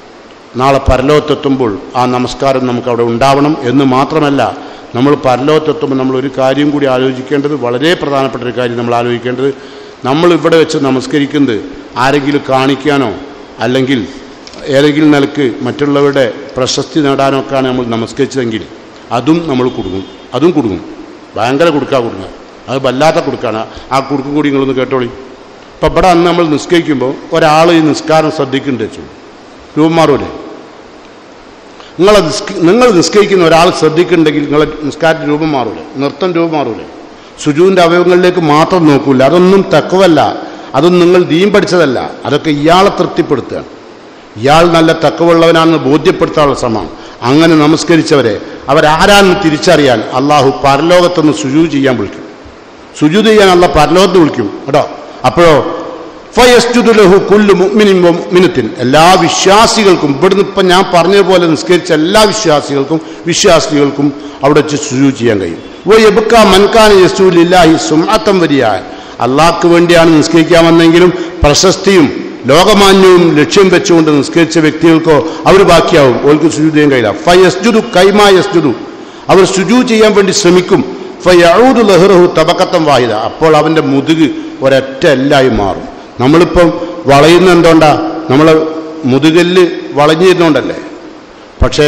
നാളെ പരലോകത്തെത്തുമ്പോൾ ആ നമസ്കാരം നമുക്ക് അവിടെ ഉണ്ടാവണം എന്ന് മാത്രമല്ല നമ്മൾ പരലോകത്തെത്തുമ്പോൾ നമ്മൾ ഒരു കാര്യം കൂടി ആലോചിക്കേണ്ടത് വളരെ പ്രധാനപ്പെട്ട ഒരു കാര്യം നമ്മൾ ആലോചിക്കേണ്ടത് നമ്മൾ ഇവിടെ വെച്ച് നമസ്കരിക്കുന്നത് ആരെങ്കിലും കാണിക്കാനോ അല്ലെങ്കിൽ ഏതെങ്കിലും നിലക്ക് മറ്റുള്ളവരുടെ പ്രശസ്തി നേടാനോ ഒക്കെയാണ് നമ്മൾ നമസ്കരിച്ചതെങ്കിൽ അതും നമ്മൾ കുടുങ്ങും അതും കുടുങ്ങും ഭയങ്കര കുടുക്കാ കുടുങ്ങുക അത് വല്ലാത്ത കുടുക്കാണ് ആ കുടുക്കും കൂടി നിങ്ങളൊന്ന് കേട്ടോളി ഇപ്പം ഇവിടെ അന്ന് നമ്മൾ നിസ്കരിക്കുമ്പോൾ ഒരാൾ ഈ നിസ്കാരം ശ്രദ്ധിക്കുന്നുണ്ട് വെച്ചു രൂപം മാറൂലേ നിങ്ങളെ നിസ്ക നിങ്ങൾ നിസ്കരിക്കുന്ന ഒരാൾ ശ്രദ്ധിക്കുന്നുണ്ടെങ്കിൽ നിങ്ങളെ നിസ്കാരത്തിന് രൂപം മാറൂലേ നൃത്തം രൂപം മാറൂലേ സുജുവിൻ്റെ അവയവങ്ങളിലേക്ക് മാത്രം നോക്കൂല അതൊന്നും തക്കവല്ല അതൊന്നും നിങ്ങൾ ദീൻ പഠിച്ചതല്ല അതൊക്കെ ഇയാളെ തൃപ്തിപ്പെടുത്തുകയാണ് ഇയാൾ നല്ല തക്കവുള്ളവനാണെന്ന് ബോധ്യപ്പെടുത്താനുള്ള ശ്രമമാണ് അങ്ങനെ നമസ്കരിച്ചവരെ അവരാരാണെന്ന് തിരിച്ചറിയാൻ അള്ളാഹു പരലോകത്തുനിന്ന് സുജൂ ചെയ്യാൻ വിളിക്കും സുജൂത് ചെയ്യാൻ അള്ള പരലോകത്ത് വിളിക്കും കേട്ടോ അപ്പോഴോ ഫയസ്ജുദു ലഹു കുല്ലു മുഅ്മിനിൻ വ മുഅ്മിനത്തിൻ എല്ലാ വിശ്വാസികൾക്കും ഇവിടുന്ന് ഇപ്പം ഞാൻ പറഞ്ഞതുപോലെ നിസ്കരിച്ച എല്ലാ വിശ്വാസികൾക്കും വിശ്വാസികൾക്കും അവിടെ വെച്ച് സുജൂ ചെയ്യാൻ കഴിയും ഓ എബുക്ക മൻകാന യസൂലില്ലാഹി സുമഅത്തം വരിയാൻ അള്ളാഹ്ക്ക് വേണ്ടിയാണ് നിസ്കരിക്കാമെന്നെങ്കിലും പ്രശസ്തിയും ലോകമാന്യവും ലക്ഷ്യം വെച്ചുകൊണ്ട് നിസ്കരിച്ച വ്യക്തികൾക്കോ അവർ ബാക്കിയാവും ഓർക്ക് സുജൂ ചെയ്യാൻ കഴിയില്ല ഫയസ്ജുദു കൈമാ യസ്ജുദു അവർ സുജൂ ചെയ്യാൻ വേണ്ടി ശ്രമിക്കും ഫയഊദു ലഹ്റഹു തബക്കത്തം വാഹിദ അപ്പോൾ അവൻ്റെ മുതുക് ഒരൊറ്റ എല്ലായി മാറും നമ്മളിപ്പം വളയുന്ന എന്തുകൊണ്ടാ നമ്മൾ മുതുകല്ല് വളഞ്ഞിരുന്നോണ്ടല്ലേ പക്ഷേ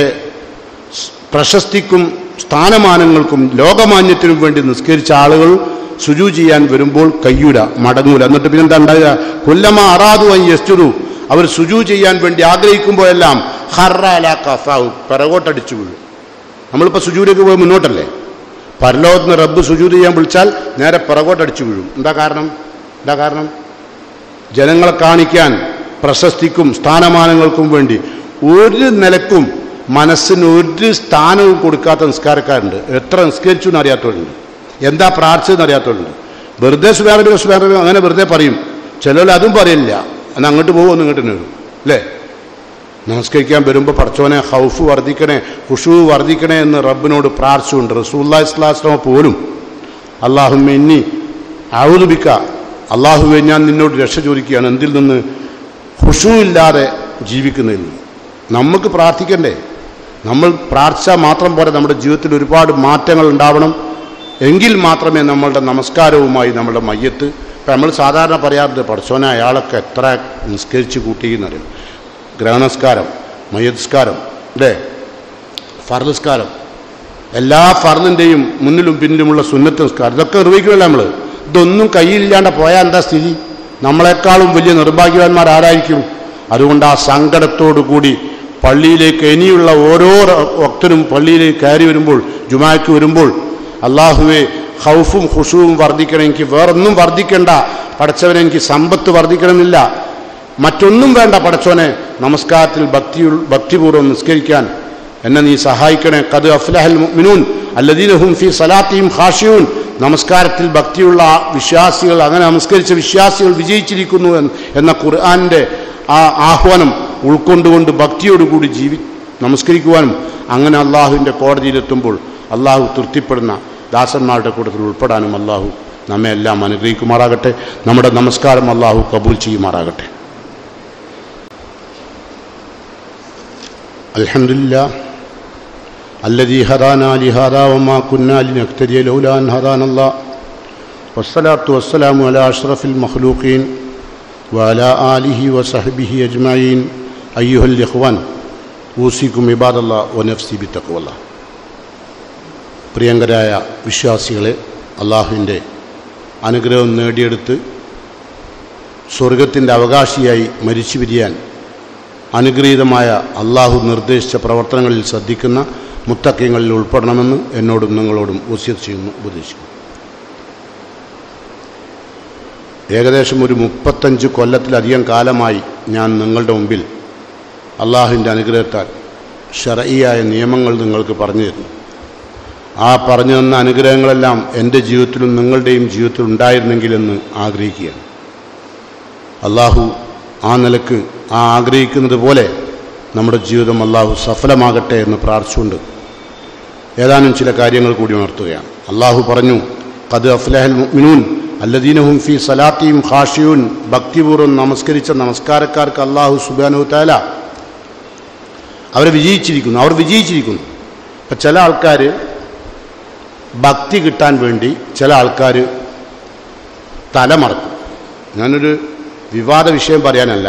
സ് പ്രശസ്തിക്കും സ്ഥാനമാനങ്ങൾക്കും ലോകമാന്യത്തിനും വേണ്ടി നിസ്കരിച്ച ആളുകൾ സുജു ചെയ്യാൻ വരുമ്പോൾ കയ്യൂല മടങ്ങൂല എന്നിട്ട് പിന്നെന്താ ഉണ്ടാകുക കൊല്ലമ അറാദു അൻ യസ്റ്റുരു അവർ സുജു ചെയ്യാൻ വേണ്ടി ആഗ്രഹിക്കുമ്പോഴെല്ലാം ഹർറാല കഫാവ് പിറകോട്ടടിച്ചു വീഴും നമ്മളിപ്പോൾ സുജൂലേക്ക് പോയി മുന്നോട്ടല്ലേ പരലോകത്തിന് റബ്ബ് സുജൂത് ചെയ്യാൻ വിളിച്ചാൽ നേരെ പിറകോട്ടടിച്ചു വീഴും എന്താ കാരണം എന്താ കാരണം ജനങ്ങളെ കാണിക്കാൻ പ്രശസ്തിക്കും സ്ഥാനമാനങ്ങൾക്കും വേണ്ടി ഒരു നിലക്കും മനസ്സിന് ഒരു സ്ഥാനവും കൊടുക്കാത്ത നിസ്കാരക്കാരുണ്ട് എത്ര നിസ്കരിച്ചു എന്ന് അറിയാത്തവരുണ്ട് എന്താ പ്രാർത്ഥിച്ചതെന്ന് അറിയാത്തവരുണ്ട് വെറുതെ സുബാനബി സുബാനബി അങ്ങനെ വെറുതെ പറയും ചിലർ അതും പറയില്ല എന്നാൽ അങ്ങോട്ട് പോകും ഒന്ന് ഇങ്ങോട്ട് തന്നെ വരും അല്ലേ നമസ്കരിക്കാൻ വരുമ്പോൾ പടച്ചോനെ ഹൗഫ് വർദ്ധിക്കണേ ഹുഷു വർദ്ധിക്കണേ എന്ന് റബ്ബിനോട് പ്രാർത്ഥിച്ചുകൊണ്ട് റസൂല്ലാ ഇസ്ലാസ്ലമ പോലും അള്ളാഹുമ്മ ഇന്നി ഔതുബിക്ക അള്ളാഹുവെ ഞാൻ നിന്നോട് രക്ഷ ചോദിക്കുകയാണ് എന്തിൽ നിന്ന് ഹുഷു ഇല്ലാതെ ജീവിക്കുന്നതിൽ നിന്ന് നമുക്ക് പ്രാർത്ഥിക്കണ്ടേ നമ്മൾ പ്രാർത്ഥിച്ചാൽ മാത്രം പോരെ നമ്മുടെ ജീവിതത്തിൽ ഒരുപാട് മാറ്റങ്ങൾ ഉണ്ടാവണം എങ്കിൽ മാത്രമേ നമ്മളുടെ നമസ്കാരവുമായി നമ്മുടെ മയ്യത്ത് ഇപ്പം നമ്മൾ സാധാരണ പറയാറുണ്ട് പഠിച്ചോനെ അയാളൊക്കെ എത്ര നിസ്കരിച്ച് കൂട്ടിയെന്നറിയും ഗ്രഹണസ്കാരം മയ്യസ്കാരം അല്ലേ ഫർനിസ്കാരം എല്ലാ ഫർദിൻ്റെയും മുന്നിലും പിന്നിലുമുള്ള സുന്നത്ത് നിസ്കാരം ഇതൊക്കെ നിർവഹിക്കണമല്ലോ നമ്മൾ ഇതൊന്നും കയ്യിലില്ലാണ്ട് പോയാൽ എന്താ സ്ഥിതി നമ്മളെക്കാളും വലിയ നിർഭാഗ്യവാന്മാർ ആരായിരിക്കും അതുകൊണ്ട് ആ സങ്കടത്തോടു കൂടി പള്ളിയിലേക്ക് ഇനിയുള്ള ഓരോ ഭക്തനും പള്ളിയിലേക്ക് കയറി വരുമ്പോൾ ജുമാക്ക് വരുമ്പോൾ അള്ളാഹുവെ ഹൗഫും ഹുഷുവും വർദ്ധിക്കണം എനിക്ക് വേറൊന്നും വർദ്ധിക്കണ്ട പഠിച്ചവനെ എനിക്ക് സമ്പത്ത് വർദ്ധിക്കണമെന്നില്ല മറ്റൊന്നും വേണ്ട പടച്ചോനെ നമസ്കാരത്തിൽ ഭക്തി ഭക്തിപൂർവ്വം നിസ്കരിക്കാൻ എന്നെ നീ സഹായിക്കണേ കത് അഫ്ലഹൽ മിനൂൻ അല്ലദീനഹും ഫി സലാത്തിയും ഹാഷിയൂൻ നമസ്കാരത്തിൽ ഭക്തിയുള്ള ആ വിശ്വാസികൾ അങ്ങനെ നമസ്കരിച്ച വിശ്വാസികൾ വിജയിച്ചിരിക്കുന്നു എന്ന് എന്ന ഖുർആാനിൻ്റെ ആ ആഹ്വാനം ഉൾക്കൊണ്ടുകൊണ്ട് ഭക്തിയോടുകൂടി ജീവി നമസ്കരിക്കുവാനും അങ്ങനെ അള്ളാഹുവിൻ്റെ കോടതിയിലെത്തുമ്പോൾ അള്ളാഹു തൃപ്തിപ്പെടുന്ന ദാസന്മാരുടെ കൂട്ടത്തിൽ ഉൾപ്പെടാനും അള്ളാഹു നമ്മെ എല്ലാം അനുഗ്രഹിക്കുമാറാകട്ടെ നമ്മുടെ നമസ്കാരം അള്ളാഹു കബൂൽ ചെയ്യുമാറാകട്ടെ الحمد لله الذي هدانا لهذا وما كنا لنهتدي لولا أن هدانا الله والصلاة والسلام على أشرف المخلوقين وعلى آله وصحبه أجمعين أيها الإخوان أوصيكم عباد الله ونفسي بتقوى الله പ്രിയങ്കരായ വിശ്വാസികളെ അള്ളാഹുവിൻ്റെ അനുഗ്രഹം നേടിയെടുത്ത് സ്വർഗത്തിൻ്റെ അവകാശിയായി മരിച്ചു പിരിയാൻ അനുഗ്രഹീതമായ അള്ളാഹു നിർദ്ദേശിച്ച പ്രവർത്തനങ്ങളിൽ ശ്രദ്ധിക്കുന്ന മുത്തക്യങ്ങളിൽ ഉൾപ്പെടണമെന്ന് എന്നോടും നിങ്ങളോടും വസ്യത്ത് ചെയ്യുന്നു ഉപദേശിക്കുന്നു ഏകദേശം ഒരു മുപ്പത്തഞ്ച് കൊല്ലത്തിലധികം കാലമായി ഞാൻ നിങ്ങളുടെ മുമ്പിൽ അള്ളാഹുവിൻ്റെ അനുഗ്രഹത്താൽ ഷറയിയായ നിയമങ്ങൾ നിങ്ങൾക്ക് പറഞ്ഞു തരുന്നു ആ പറഞ്ഞു തന്ന അനുഗ്രഹങ്ങളെല്ലാം എൻ്റെ ജീവിതത്തിലും നിങ്ങളുടെയും ജീവിതത്തിലും ഉണ്ടായിരുന്നെങ്കിലെന്ന് ആഗ്രഹിക്കുകയാണ് അള്ളാഹു ആ നിലക്ക് ആ ആഗ്രഹിക്കുന്നത് പോലെ നമ്മുടെ ജീവിതം അള്ളാഹു സഫലമാകട്ടെ എന്ന് പ്രാർത്ഥിച്ചുകൊണ്ട് ഏതാനും ചില കാര്യങ്ങൾ കൂടി ഉണർത്തുകയാണ് അള്ളാഹു പറഞ്ഞു കത് അഫ്ലഹൽ മിനൂൻ അല്ലദീനഹും ഫി സലാത്തിയും ഖാഷിയൂൻ ഭക്തിപൂർവ്വം നമസ്കരിച്ച നമസ്കാരക്കാർക്ക് അള്ളാഹു സുബാനു താല അവരെ വിജയിച്ചിരിക്കുന്നു അവർ വിജയിച്ചിരിക്കുന്നു ഇപ്പം ചില ആൾക്കാർ ഭക്തി കിട്ടാൻ വേണ്ടി ചില ആൾക്കാർ തലമറക്കും ഞാനൊരു വിവാദ വിഷയം പറയാനല്ല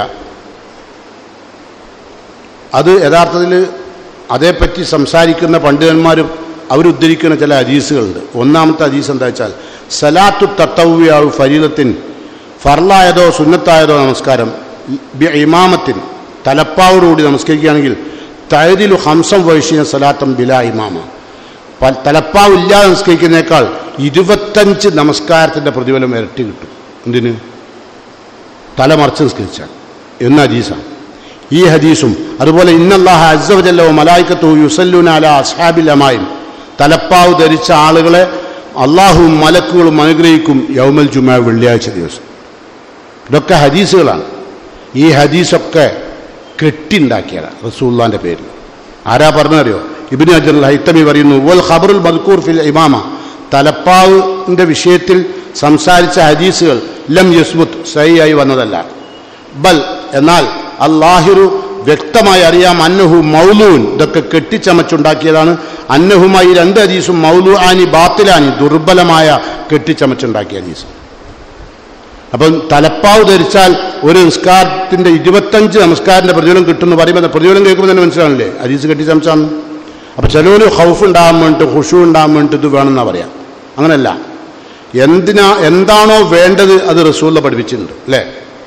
അത് യഥാർത്ഥത്തിൽ അതേപ്പറ്റി സംസാരിക്കുന്ന പണ്ഡിതന്മാർ അവരുദ്ധരിക്കുന്ന ചില ഹദീസുകളുണ്ട് ഒന്നാമത്തെ ഹദീസ് എന്താ വെച്ചാൽ സലാത്തു തത്തവ്യാവ് ഫരീദത്തിൻ ഫർലായതോ സുന്നത്തായതോ നമസ്കാരം ബി ഇമാമത്തിൻ തലപ്പാവോടുകൂടി നമസ്കരിക്കുകയാണെങ്കിൽ തഴുതിലു ഹംസം വഹിഷിയ സലാത്തം ബില ഇമാമ പ- തലപ്പാവില്ലാതെ നമസ്കരിക്കുന്നേക്കാൾ ഇരുപത്തഞ്ച് നമസ്കാരത്തിൻ്റെ പ്രതിഫലം ഇരട്ടി കിട്ടും എന്തിന് തലമറച്ച് നിസ്കരിച്ചാൽ എന്ന ഹദീസാണ് ഈ ഹദീസും അതുപോലെ ഇന്നല്ലാഹ അസ്സവജല്ലോ മലായിക്കത്തു യുസല്ലൂന അല അസ്ഹാബിൽ അമായും തലപ്പാവ് ധരിച്ച ആളുകളെ അള്ളാഹുവും മലക്കുകളും അനുഗ്രഹിക്കും യൗമൽ ജുമാ വെള്ളിയാഴ്ച ദിവസം ഇതൊക്കെ ഹദീസുകളാണ് ഈ ഹദീസൊക്കെ കെട്ടിണ്ടാക്കിയതാണ് റസൂള്ളാന്റെ പേരിൽ ആരാ പറഞ്ഞറിയോ ഇബിന് അജർ ഹൈത്തമി പറയുന്നു വൽ ഖബറുൽ മദ്കൂർ ഫിൽ ഇമാമ തലപ്പാവിൻ്റെ വിഷയത്തിൽ സംസാരിച്ച ഹദീസുകൾ ലം യസ്മുത്ത് സഹിയായി വന്നതല്ല ബൽ എന്നാൽ അള്ളാഹിറു വ്യക്തമായി അറിയാം അന്നഹു മൗലൂൻ ഇതൊക്കെ കെട്ടിച്ചമച്ചുണ്ടാക്കിയതാണ് അന്നഹുമായി രണ്ട് ഹദീസും മൗലു ആനി ബാത്തിലാനി ദുർബലമായ കെട്ടിച്ചമച്ചുണ്ടാക്കിയ ഹദീസ് അപ്പം തലപ്പാവ് ധരിച്ചാൽ ഒരു നിസ്കാരത്തിന്റെ ഇരുപത്തഞ്ച് നമസ്കാരത്തിന്റെ പ്രതിഫലം കിട്ടുമെന്ന് പറയുമ്പോൾ പ്രതിഫലം കേൾക്കുമ്പോൾ തന്നെ മനസ്സിലാവില്ലേ ഹദീസ് കെട്ടിച്ചമച്ചാന്ന് അപ്പം ചിലവന് ഹൗഫ് ഉണ്ടാകാൻ വേണ്ടിയിട്ട് ഹുഷു ഉണ്ടാകാൻ വേണ്ടിയിട്ട് ഇത് വേണമെന്നാ പറയാം അങ്ങനല്ല എന്തിനാ എന്താണോ വേണ്ടത് അത് റസൂല പഠിപ്പിച്ചിട്ടുണ്ട് അല്ലേ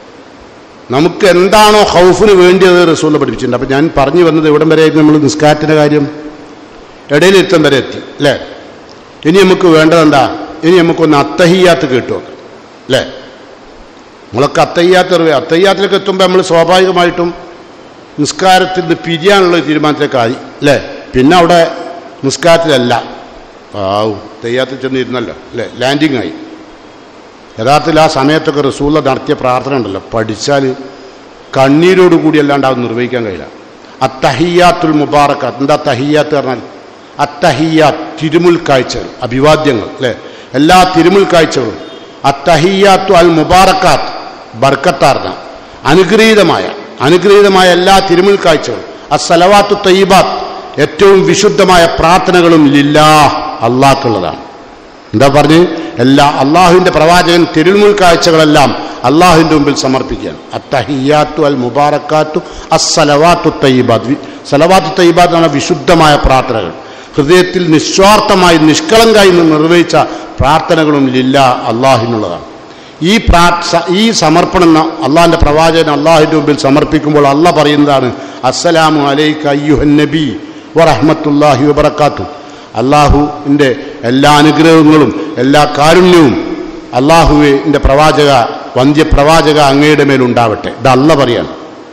നമുക്ക് എന്താണോ ഹൗഫിന് വേണ്ടിയത് റസൂല പഠിപ്പിച്ചിട്ടുണ്ട് അപ്പം ഞാൻ പറഞ്ഞു വന്നത് ഇവിടം വരെ നമ്മൾ നിസ്കാരത്തിൻ്റെ കാര്യം ഇടയിലെത്തം വരെ എത്തി അല്ലേ ഇനി നമുക്ക് വേണ്ടത് എന്താ ഇനി നമുക്കൊന്ന് അത്തഹിയാത്ത് കേട്ടു അല്ലേ നമ്മളൊക്കെ അത്തയ്യാത്ത് അറിയാം അത്തയ്യാത്തിലേക്ക് എത്തുമ്പോൾ നമ്മൾ സ്വാഭാവികമായിട്ടും നിസ്കാരത്തിൽ നിന്ന് പിരിയാനുള്ള ഒരു തീരുമാനത്തിലേക്കായി അല്ലേ പിന്നെ അവിടെ നിസ്കാരത്തിലല്ല ആവും തെയ്യാത്തിൽ ചെന്നിരുന്നല്ലോ അല്ലേ ലാൻഡിങ് ആയി യഥാർത്ഥത്തിൽ ആ സമയത്തൊക്കെ റസൂല നടത്തിയ പ്രാർത്ഥന ഉണ്ടല്ലോ പഠിച്ചാൽ കണ്ണീരോട് കൂടി അല്ലാണ്ട് അത് നിർവഹിക്കാൻ കഴിയില്ല അത്തഹിയാത്തുൽ മുബാറക്കാത്ത് എന്താ തഹിയാത്ത് പറഞ്ഞാൽ അത്തഹിയാത്ത് തിരുമുൽ കാഴ്ചകൾ അഭിവാദ്യങ്ങൾ അല്ലേ എല്ലാ തിരുമുൽ കാഴ്ചകളും അത്തഹിയാത്തു അൽ മുബാറക്കാത്ത് ബർക്കത്താർന്ന അനുഗ്രഹീതമായ അനുഗ്രഹീതമായ എല്ലാ തിരുമുൽ കാഴ്ചകളും അസലവാത്തു തയ്യബാത്ത് ഏറ്റവും വിശുദ്ധമായ പ്രാർത്ഥനകളും ലില്ലാ അള്ളാഹ്ക്കുള്ളതാണ് എന്താ പറഞ്ഞ് എല്ലാ അള്ളാഹുവിൻ്റെ പ്രവാചകൻ തിരുമുൽ കാഴ്ചകളെല്ലാം അള്ളാഹുവിൻ്റെ മുമ്പിൽ സമർപ്പിക്കുകയാണ് അത്തഹിയാത്തു അൽ മുബാറക്കാത്തു അസ്സലവാത്തു തയ്യബാത്ത് സലവാത്തു തയ്യബാത്ത് എന്ന വിശുദ്ധമായ പ്രാർത്ഥനകൾ ഹൃദയത്തിൽ നിസ്വാർത്ഥമായി നിഷ്കളങ്കായി നിർവഹിച്ച പ്രാർത്ഥനകളും ലില്ല അള്ളാഹിനുള്ളതാണ് ഈ പ്രാർത്ഥ ഈ സമർപ്പണം അള്ളാഹിൻ്റെ പ്രവാചകൻ അള്ളാഹിൻ്റെ മുമ്പിൽ സമർപ്പിക്കുമ്പോൾ അള്ള പറയുന്നതാണ് അസ്സലാമു അലൈക്ക് അയ്യുഹൻ നബി വറഹ്മത്തുല്ലാഹി വബറക്കാത്തു അള്ളാഹുവിൻ്റെ എല്ലാ അനുഗ്രഹങ്ങളും എല്ലാ കാരുണ്യവും അള്ളാഹുവിൻ്റെ പ്രവാചക വന്ധ്യപ്രവാചക അങ്ങയുടെ മേലുണ്ടാവട്ടെ ഇത് അല്ല പറയാണ്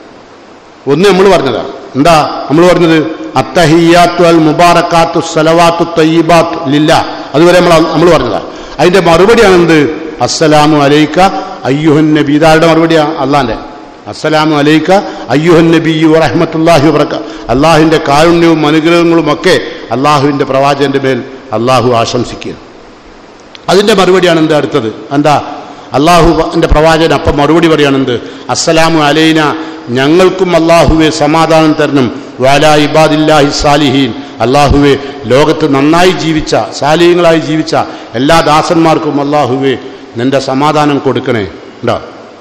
ഒന്ന് നമ്മൾ പറഞ്ഞതാണ് എന്താ നമ്മൾ പറഞ്ഞത് അത്തഹിയാത്തു അൽ മുബാറക്കാത്തു സലവാത്തു തയ്യബാത്ത് ലില്ല അതുവരെ നമ്മൾ നമ്മൾ പറഞ്ഞതാണ് അതിൻ്റെ മറുപടിയാണ് എന്ത് അസ്സലാമു അലൈക്ക അയ്യുഹൻ നബി ഇതാരുടെ മറുപടിയാണ് അള്ളാൻ്റെ അസ്സലാമു അലൈക്ക അയ്യുഹൻ നബി റഹ്മത്തുല്ലാഹി വബറക്ക അള്ളാഹുവിൻ്റെ കാരുണ്യവും അനുഗ്രഹങ്ങളും ഒക്കെ അള്ളാഹുവിൻ്റെ പ്രവാചകന്റെ മേൽ അള്ളാഹു ആശംസിക്കുക അതിൻ്റെ മറുപടിയാണ് എന്താ അടുത്തത് എന്താ അള്ളാഹുവിൻ്റെ പ്രവാചകൻ അപ്പം മറുപടി പറയുകയാണെന്ത് അസ്സലാമു അലൈന ഞങ്ങൾക്കും അള്ളാഹുവെ സമാധാനം തരണം വാലാ ഇബാദില്ലാഹി സാലിഹീൻ അള്ളാഹുവെ ലോകത്ത് നന്നായി ജീവിച്ച സാലിഹ്യങ്ങളായി ജീവിച്ച എല്ലാ ദാസന്മാർക്കും അള്ളാഹുവെ നിന്റെ സമാധാനം കൊടുക്കണേ ഉണ്ടോ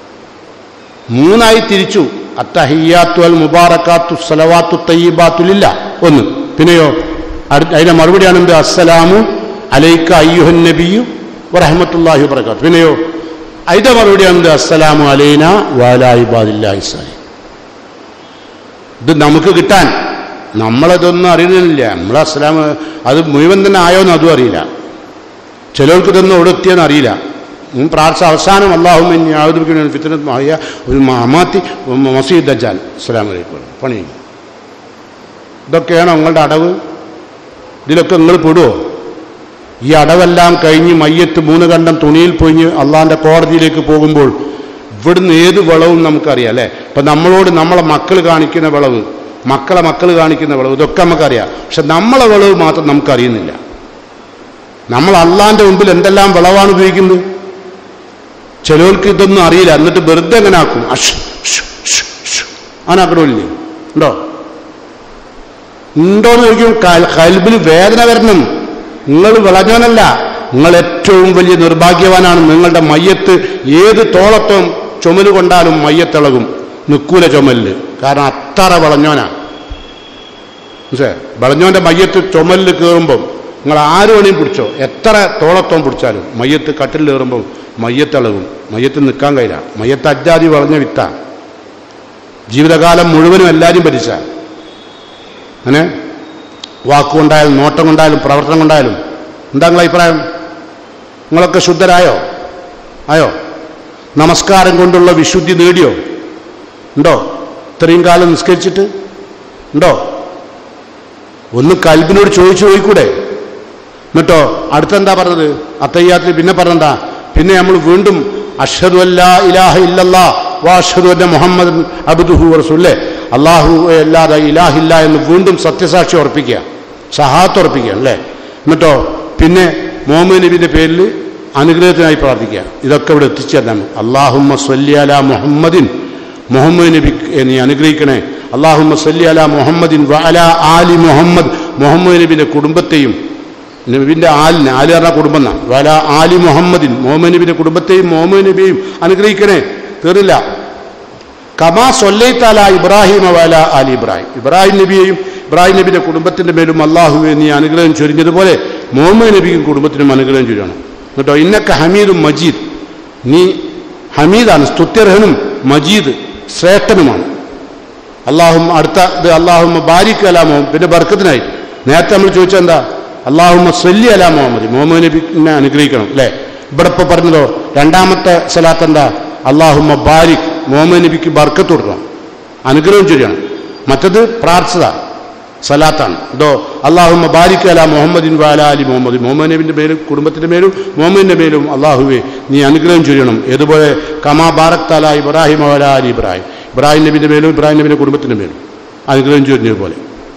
മൂന്നായി തിരിച്ചു അത്തഹിയാത്തു അൽ മുബാറക്കാത്തു സലവാത്തു തയ്യബാത്തുലില്ല ഒന്ന് പിന്നെയോ അടുത്ത അതിന്റെ മറുപടിയാണ് എന്ത് അസ്സലാമു അലൈക്ക അയ്യുഹൻ നബിയു വറഹമത്തുല്ലാഹി വബറകാത്ത് പിന്നെയോ അതിന്റെ മറുപടിയാണ് എന്ത് അസ്സലാമു അലൈന വാലായിബാദില്ലാഹി സാലി ഇത് നമുക്ക് കിട്ടാൻ നമ്മളതൊന്നും അറിയുന്നില്ല നമ്മൾ അസ്സലാം അത് മുഴുവൻ തന്നെ ആയോന്ന് അതും അറിയില്ല ചിലർക്ക് ഇതൊന്നും എവിടെ എത്തിയെന്ന് അറിയില്ല ഉം പ്രാർത്ഥന അവസാനം അള്ളാഹുമിൻ യാതൊരു ഫിത്തനത്ത് മായ ഒരു മമാത്തി മസീദ് ദജാൽ അസ്സലാം വലൈക്കും പണി ഇതൊക്കെയാണോ നിങ്ങളുടെ അടവ് ഇതിലൊക്കെ നിങ്ങൾ പെടുമോ ഈ അടവെല്ലാം കഴിഞ്ഞ് മയ്യത്ത് മൂന്ന് കണ്ടം തുണിയിൽ പൊഞ്ഞ് അള്ളാന്റെ കോടതിയിലേക്ക് പോകുമ്പോൾ ഇവിടുന്ന് ഏത് വിളവും നമുക്കറിയാം അല്ലേ ഇപ്പം നമ്മളോട് നമ്മളെ മക്കൾ കാണിക്കുന്ന വിളവ് മക്കളെ മക്കൾ കാണിക്കുന്ന വിളവ് ഇതൊക്കെ നമുക്കറിയാം പക്ഷെ നമ്മളെ വിളവ് മാത്രം നമുക്കറിയുന്നില്ല നമ്മൾ അള്ളാന്റെ മുമ്പിൽ എന്തെല്ലാം വിളവാണ് ഉപയോഗിക്കുന്നത് ചിലവർക്ക് ഇതൊന്നും അറിയില്ല എന്നിട്ട് വെറുതെ എങ്ങനെ ആക്കും അഷ് അങ്ങനാക്കണമില്ലേ ഉണ്ടോ ഉണ്ടോന്ന് ചോദിക്കും കൽബിന് വേദന വരണം നിങ്ങൾ വിളഞ്ഞവനല്ല നിങ്ങൾ ഏറ്റവും വലിയ നിർഭാഗ്യവാനാണ് നിങ്ങളുടെ മയ്യത്ത് ഏത് തോളത്വം ചുമല് കൊണ്ടാലും മയ്യത്തിളകും നിക്കൂല ചുമലില് കാരണം അത്ര വിളഞ്ഞോനാണ് മനസ്സിലായോ വിളഞ്ഞോന്റെ മയ്യത്ത് ചുമലിൽ കയറുമ്പം നിങ്ങൾ ആര് വേണേലും പിടിച്ചോ എത്ര തോളത്വം പിടിച്ചാലും മയ്യത്ത് കട്ടിൽ കയറുമ്പം മയ്യത്തിളകും മയ്യത്ത് നിൽക്കാൻ കഴിയില്ല മയ്യത്ത് അജാതി വളഞ്ഞ വിത്ത ജീവിതകാലം മുഴുവനും എല്ലാവരും ഭരിച്ച അങ്ങനെ വാക്കുകൊണ്ടായാലും നോട്ടം കൊണ്ടായാലും പ്രവർത്തനം കൊണ്ടായാലും എന്താ നിങ്ങളെ അഭിപ്രായം നിങ്ങളൊക്കെ ശുദ്ധരായോ ആയോ നമസ്കാരം കൊണ്ടുള്ള വിശുദ്ധി നേടിയോ ഉണ്ടോ ഇത്രയും കാലം നിസ്കരിച്ചിട്ട് ഉണ്ടോ ഒന്ന് കൽബിനോട് ചോദിച്ചു പോയിക്കൂടെ എന്നിട്ടോ അടുത്തെന്താ പറഞ്ഞത് അത്തയ്യാത്തിൽ പിന്നെ പറഞ്ഞെന്താ പിന്നെ നമ്മൾ വീണ്ടും അഷദു അല്ലാ ഇലാഹ ഇല്ലല്ലാ വാ അഷദു അന്ന മുഹമ്മദ് അബ്ദുഹു റസൂല്ലേ അള്ളാഹു അല്ലാതെ ഇലാഹില്ല എന്ന് വീണ്ടും സത്യസാക്ഷി ഉറപ്പിക്കുക ഷഹാത്ത് ഉറപ്പിക്കുക അല്ലേ എന്നിട്ടോ പിന്നെ മുഹമ്മദ് നബിന്റെ പേരിൽ അനുഗ്രഹത്തിനായി പ്രാർത്ഥിക്കുക ഇതൊക്കെ ഇവിടെ എത്തിച്ചു തരണം അള്ളാഹുമ്മ സ്വല്ലി അല മുഹമ്മദിൻ മുഹമ്മദ് നബി നീ അനുഗ്രഹിക്കണേ അള്ളാഹുമ്മ സല്ലി അല മുഹമ്മദിൻ വ അല ആലി മുഹമ്മദ് മുഹമ്മദ് നബിന്റെ കുടുംബത്തെയും നബിന്റെ ആലിന് ആല് പറഞ്ഞ കുടുംബം എന്നാ വല ആലി മുഹമ്മദിൻ മുഹമ്മദ് നബിന്റെ കുടുംബത്തെയും മുഹമ്മദ് നബിയെയും അനുഗ്രഹിക്കണേ തീർന്നില്ല കമാ സൊല്ലൈത്താല ഇബ്രാഹിം വല ആലി ഇബ്രാഹിം ഇബ്രാഹിം നബിയെയും ഇബ്രാഹിം നബിയുടെ കുടുംബത്തിന്റെ മേലും അള്ളാഹുവെ നീ അനുഗ്രഹം ചൊരിഞ്ഞതുപോലെ മുഹമ്മദ് നബിക്കും കുടുംബത്തിനും അനുഗ്രഹം ചൊരിയണം കേട്ടോ ഇന്നക്ക ഹമീദും മജീദ് നീ ഹമീദാണ് സ്തുത്യർഹനും മജീദ് ശ്രേഷ്ഠനുമാണ് അള്ളാഹും അടുത്ത ഇത് അള്ളാഹുമ്മ ബാരിക്ക് അലാ മുഹമ്മദ് പിന്നെ ബർക്കത്തിനായി നേരത്തെ നമ്മൾ ചോദിച്ചത് എന്താ അള്ളാഹുമ്മ സല്ലി അലാ മുഹമ്മദ് മുഹമ്മദ് നബിനെ അനുഗ്രഹിക്കണം അല്ലേ ഇവിടെ ഇപ്പോൾ പറഞ്ഞതോ രണ്ടാമത്തെ സ്ഥലത്ത് എന്താ അള്ളാഹുമ്മ ബാരിക് മുഹമ്മദ് നബിക്ക് ബർക്കത്ത് കൊടുക്കണം അനുഗ്രഹം ചൊരിയണം മറ്റത് പ്രാർത്ഥന സലാത്താണ് ഇതോ അള്ളാഹുമ്മ ബാരിക് അല മുഹമ്മദിൻ വാല അലി മുഹമ്മദ് മുഹമ്മദ് നബിൻ്റെ മേലും കുടുംബത്തിൻ്റെ മേലും മുഹമ്മദിൻ്റെ മേലും അള്ളാഹുവെ നീ അനുഗ്രഹം ചൊരിയണം ഏതുപോലെ കമാ ബാറക് താല ഇബ്രാഹിം വല അലി ഇബ്രാഹിം ഇബ്രാഹിം നബിൻ്റെ മേലും ഇബ്രാഹിം നബിൻ്റെ കുടുംബത്തിൻ്റെ മേലും അനുഗ്രഹം ചൊരിഞ്ഞതുപോലെ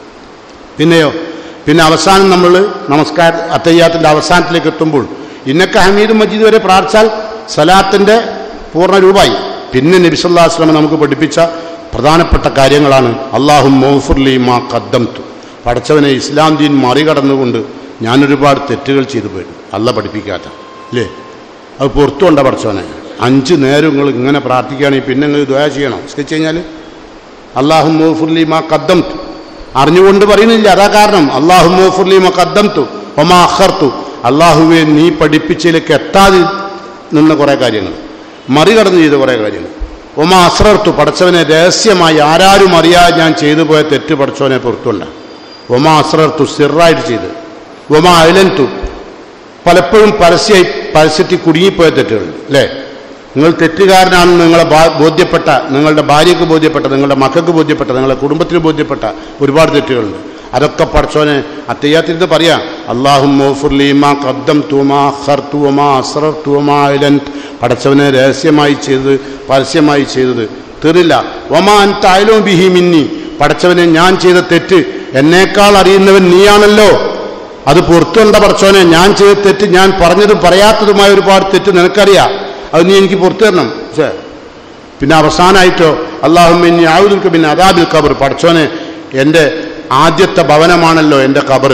പിന്നെയോ പിന്നെ അവസാനം നമ്മൾ നമസ്കാര അത്തയ്യാത്തിൻ്റെ അവസാനത്തിലേക്ക് എത്തുമ്പോൾ ഇന്നക്ക ഹമീദ് മജീദ് വരെ പ്രാർത്ഥിച്ചാൽ സലാത്തിൻ്റെ പൂർണ്ണ രൂപമായി പിന്നെ നബിസല്ലാസ്ലമ നമുക്ക് പഠിപ്പിച്ച പ്രധാനപ്പെട്ട കാര്യങ്ങളാണ് അള്ളാഹു മൗഫുർലി മാ കദ്ദംതു പഠിച്ചവനെ ഇസ്ലാം ദീൻ മറികടന്നുകൊണ്ട് ഞാൻ ഒരുപാട് തെറ്റുകൾ ചെയ്തു പോയി അല്ല പഠിപ്പിക്കാത്ത അല്ലേ അത് പുറത്തുകൊണ്ട പഠിച്ചവനെ അഞ്ച് നേരം നിങ്ങൾ ഇങ്ങനെ പ്രാർത്ഥിക്കുകയാണെങ്കിൽ പിന്നെ നിങ്ങൾ ദ്വയ ചെയ്യണം സ്കെച്ച് കഴിഞ്ഞാൽ അള്ളാഹു മൗഫുർലി മാ കദ്ദംതു അറിഞ്ഞുകൊണ്ട് പറയുന്നില്ല അതാ കാരണം അള്ളാഹു മൗഫുർലി മാ കദ്ദംതു ഒമാ അഖർതു അള്ളാഹുവെ നീ പഠിപ്പിച്ചതിലേക്ക് എത്താതെ നിന്ന കുറേ കാര്യങ്ങൾ മറികടന്ന് ചെയ്ത കുറേ കാര്യങ്ങൾ ഒമ അസ്രർത്തു പടച്ചവനെ രഹസ്യമായി ആരാരും അറിയാതെ ഞാൻ ചെയ്തു പോയ തെറ്റ് പടച്ചവനെ പുറത്തുണ്ട് ഒമ അസ്രർത്തു സിറായിട്ട് ചെയ്ത് ഒമ അയലന്തു പലപ്പോഴും പരസ്യമായി പരസ്യത്തിൽ കുടുങ്ങിപ്പോയ തെറ്റുകൾ അല്ലേ നിങ്ങൾ തെറ്റുകാരനാണെന്ന് നിങ്ങളെ ബാ- ബോധ്യപ്പെട്ട നിങ്ങളുടെ ഭാര്യയ്ക്ക് ബോധ്യപ്പെട്ട നിങ്ങളുടെ മക്കൾക്ക് ബോധ്യപ്പെട്ട നിങ്ങളുടെ കുടുംബത്തിന് ബോധ്യപ്പെട്ട ഒരുപാട് തെറ്റുകളുണ്ട് അതൊക്കെ പഠിച്ചോനെ അത്തയ്യാത്തിരുന്ന് പറയാം അള്ളാഹു മോഫുർലീമാ കബ്ദം തൂമാ ഹർ തൂമാ അസ്രർ തൂമാ ഇലന്ത് പടച്ചവനെ രഹസ്യമായി ചെയ്തത് പരസ്യമായി ചെയ്തത് തീർന്നില്ല ഒമാ അൻതായാലും ബിഹി മിന്നി പടച്ചവനെ ഞാൻ ചെയ്ത തെറ്റ് എന്നേക്കാൾ അറിയുന്നവൻ നീയാണല്ലോ അത് പുറത്തുണ്ട പടച്ചോനെ ഞാൻ ചെയ്ത തെറ്റ് ഞാൻ പറഞ്ഞതും പറയാത്തതുമായ ഒരുപാട് തെറ്റ് നിനക്കറിയാം അത് നീ എനിക്ക് പുറത്തു തരണം പക്ഷേ പിന്നെ അവസാനമായിട്ടോ അള്ളാഹുമിനി ആവുദുൽക്ക് പിന്നെ അദാബിൽ ഖബർ പഠിച്ചോനെ എൻ്റെ ആദ്യത്തെ ഭവനമാണല്ലോ എൻ്റെ ഖബർ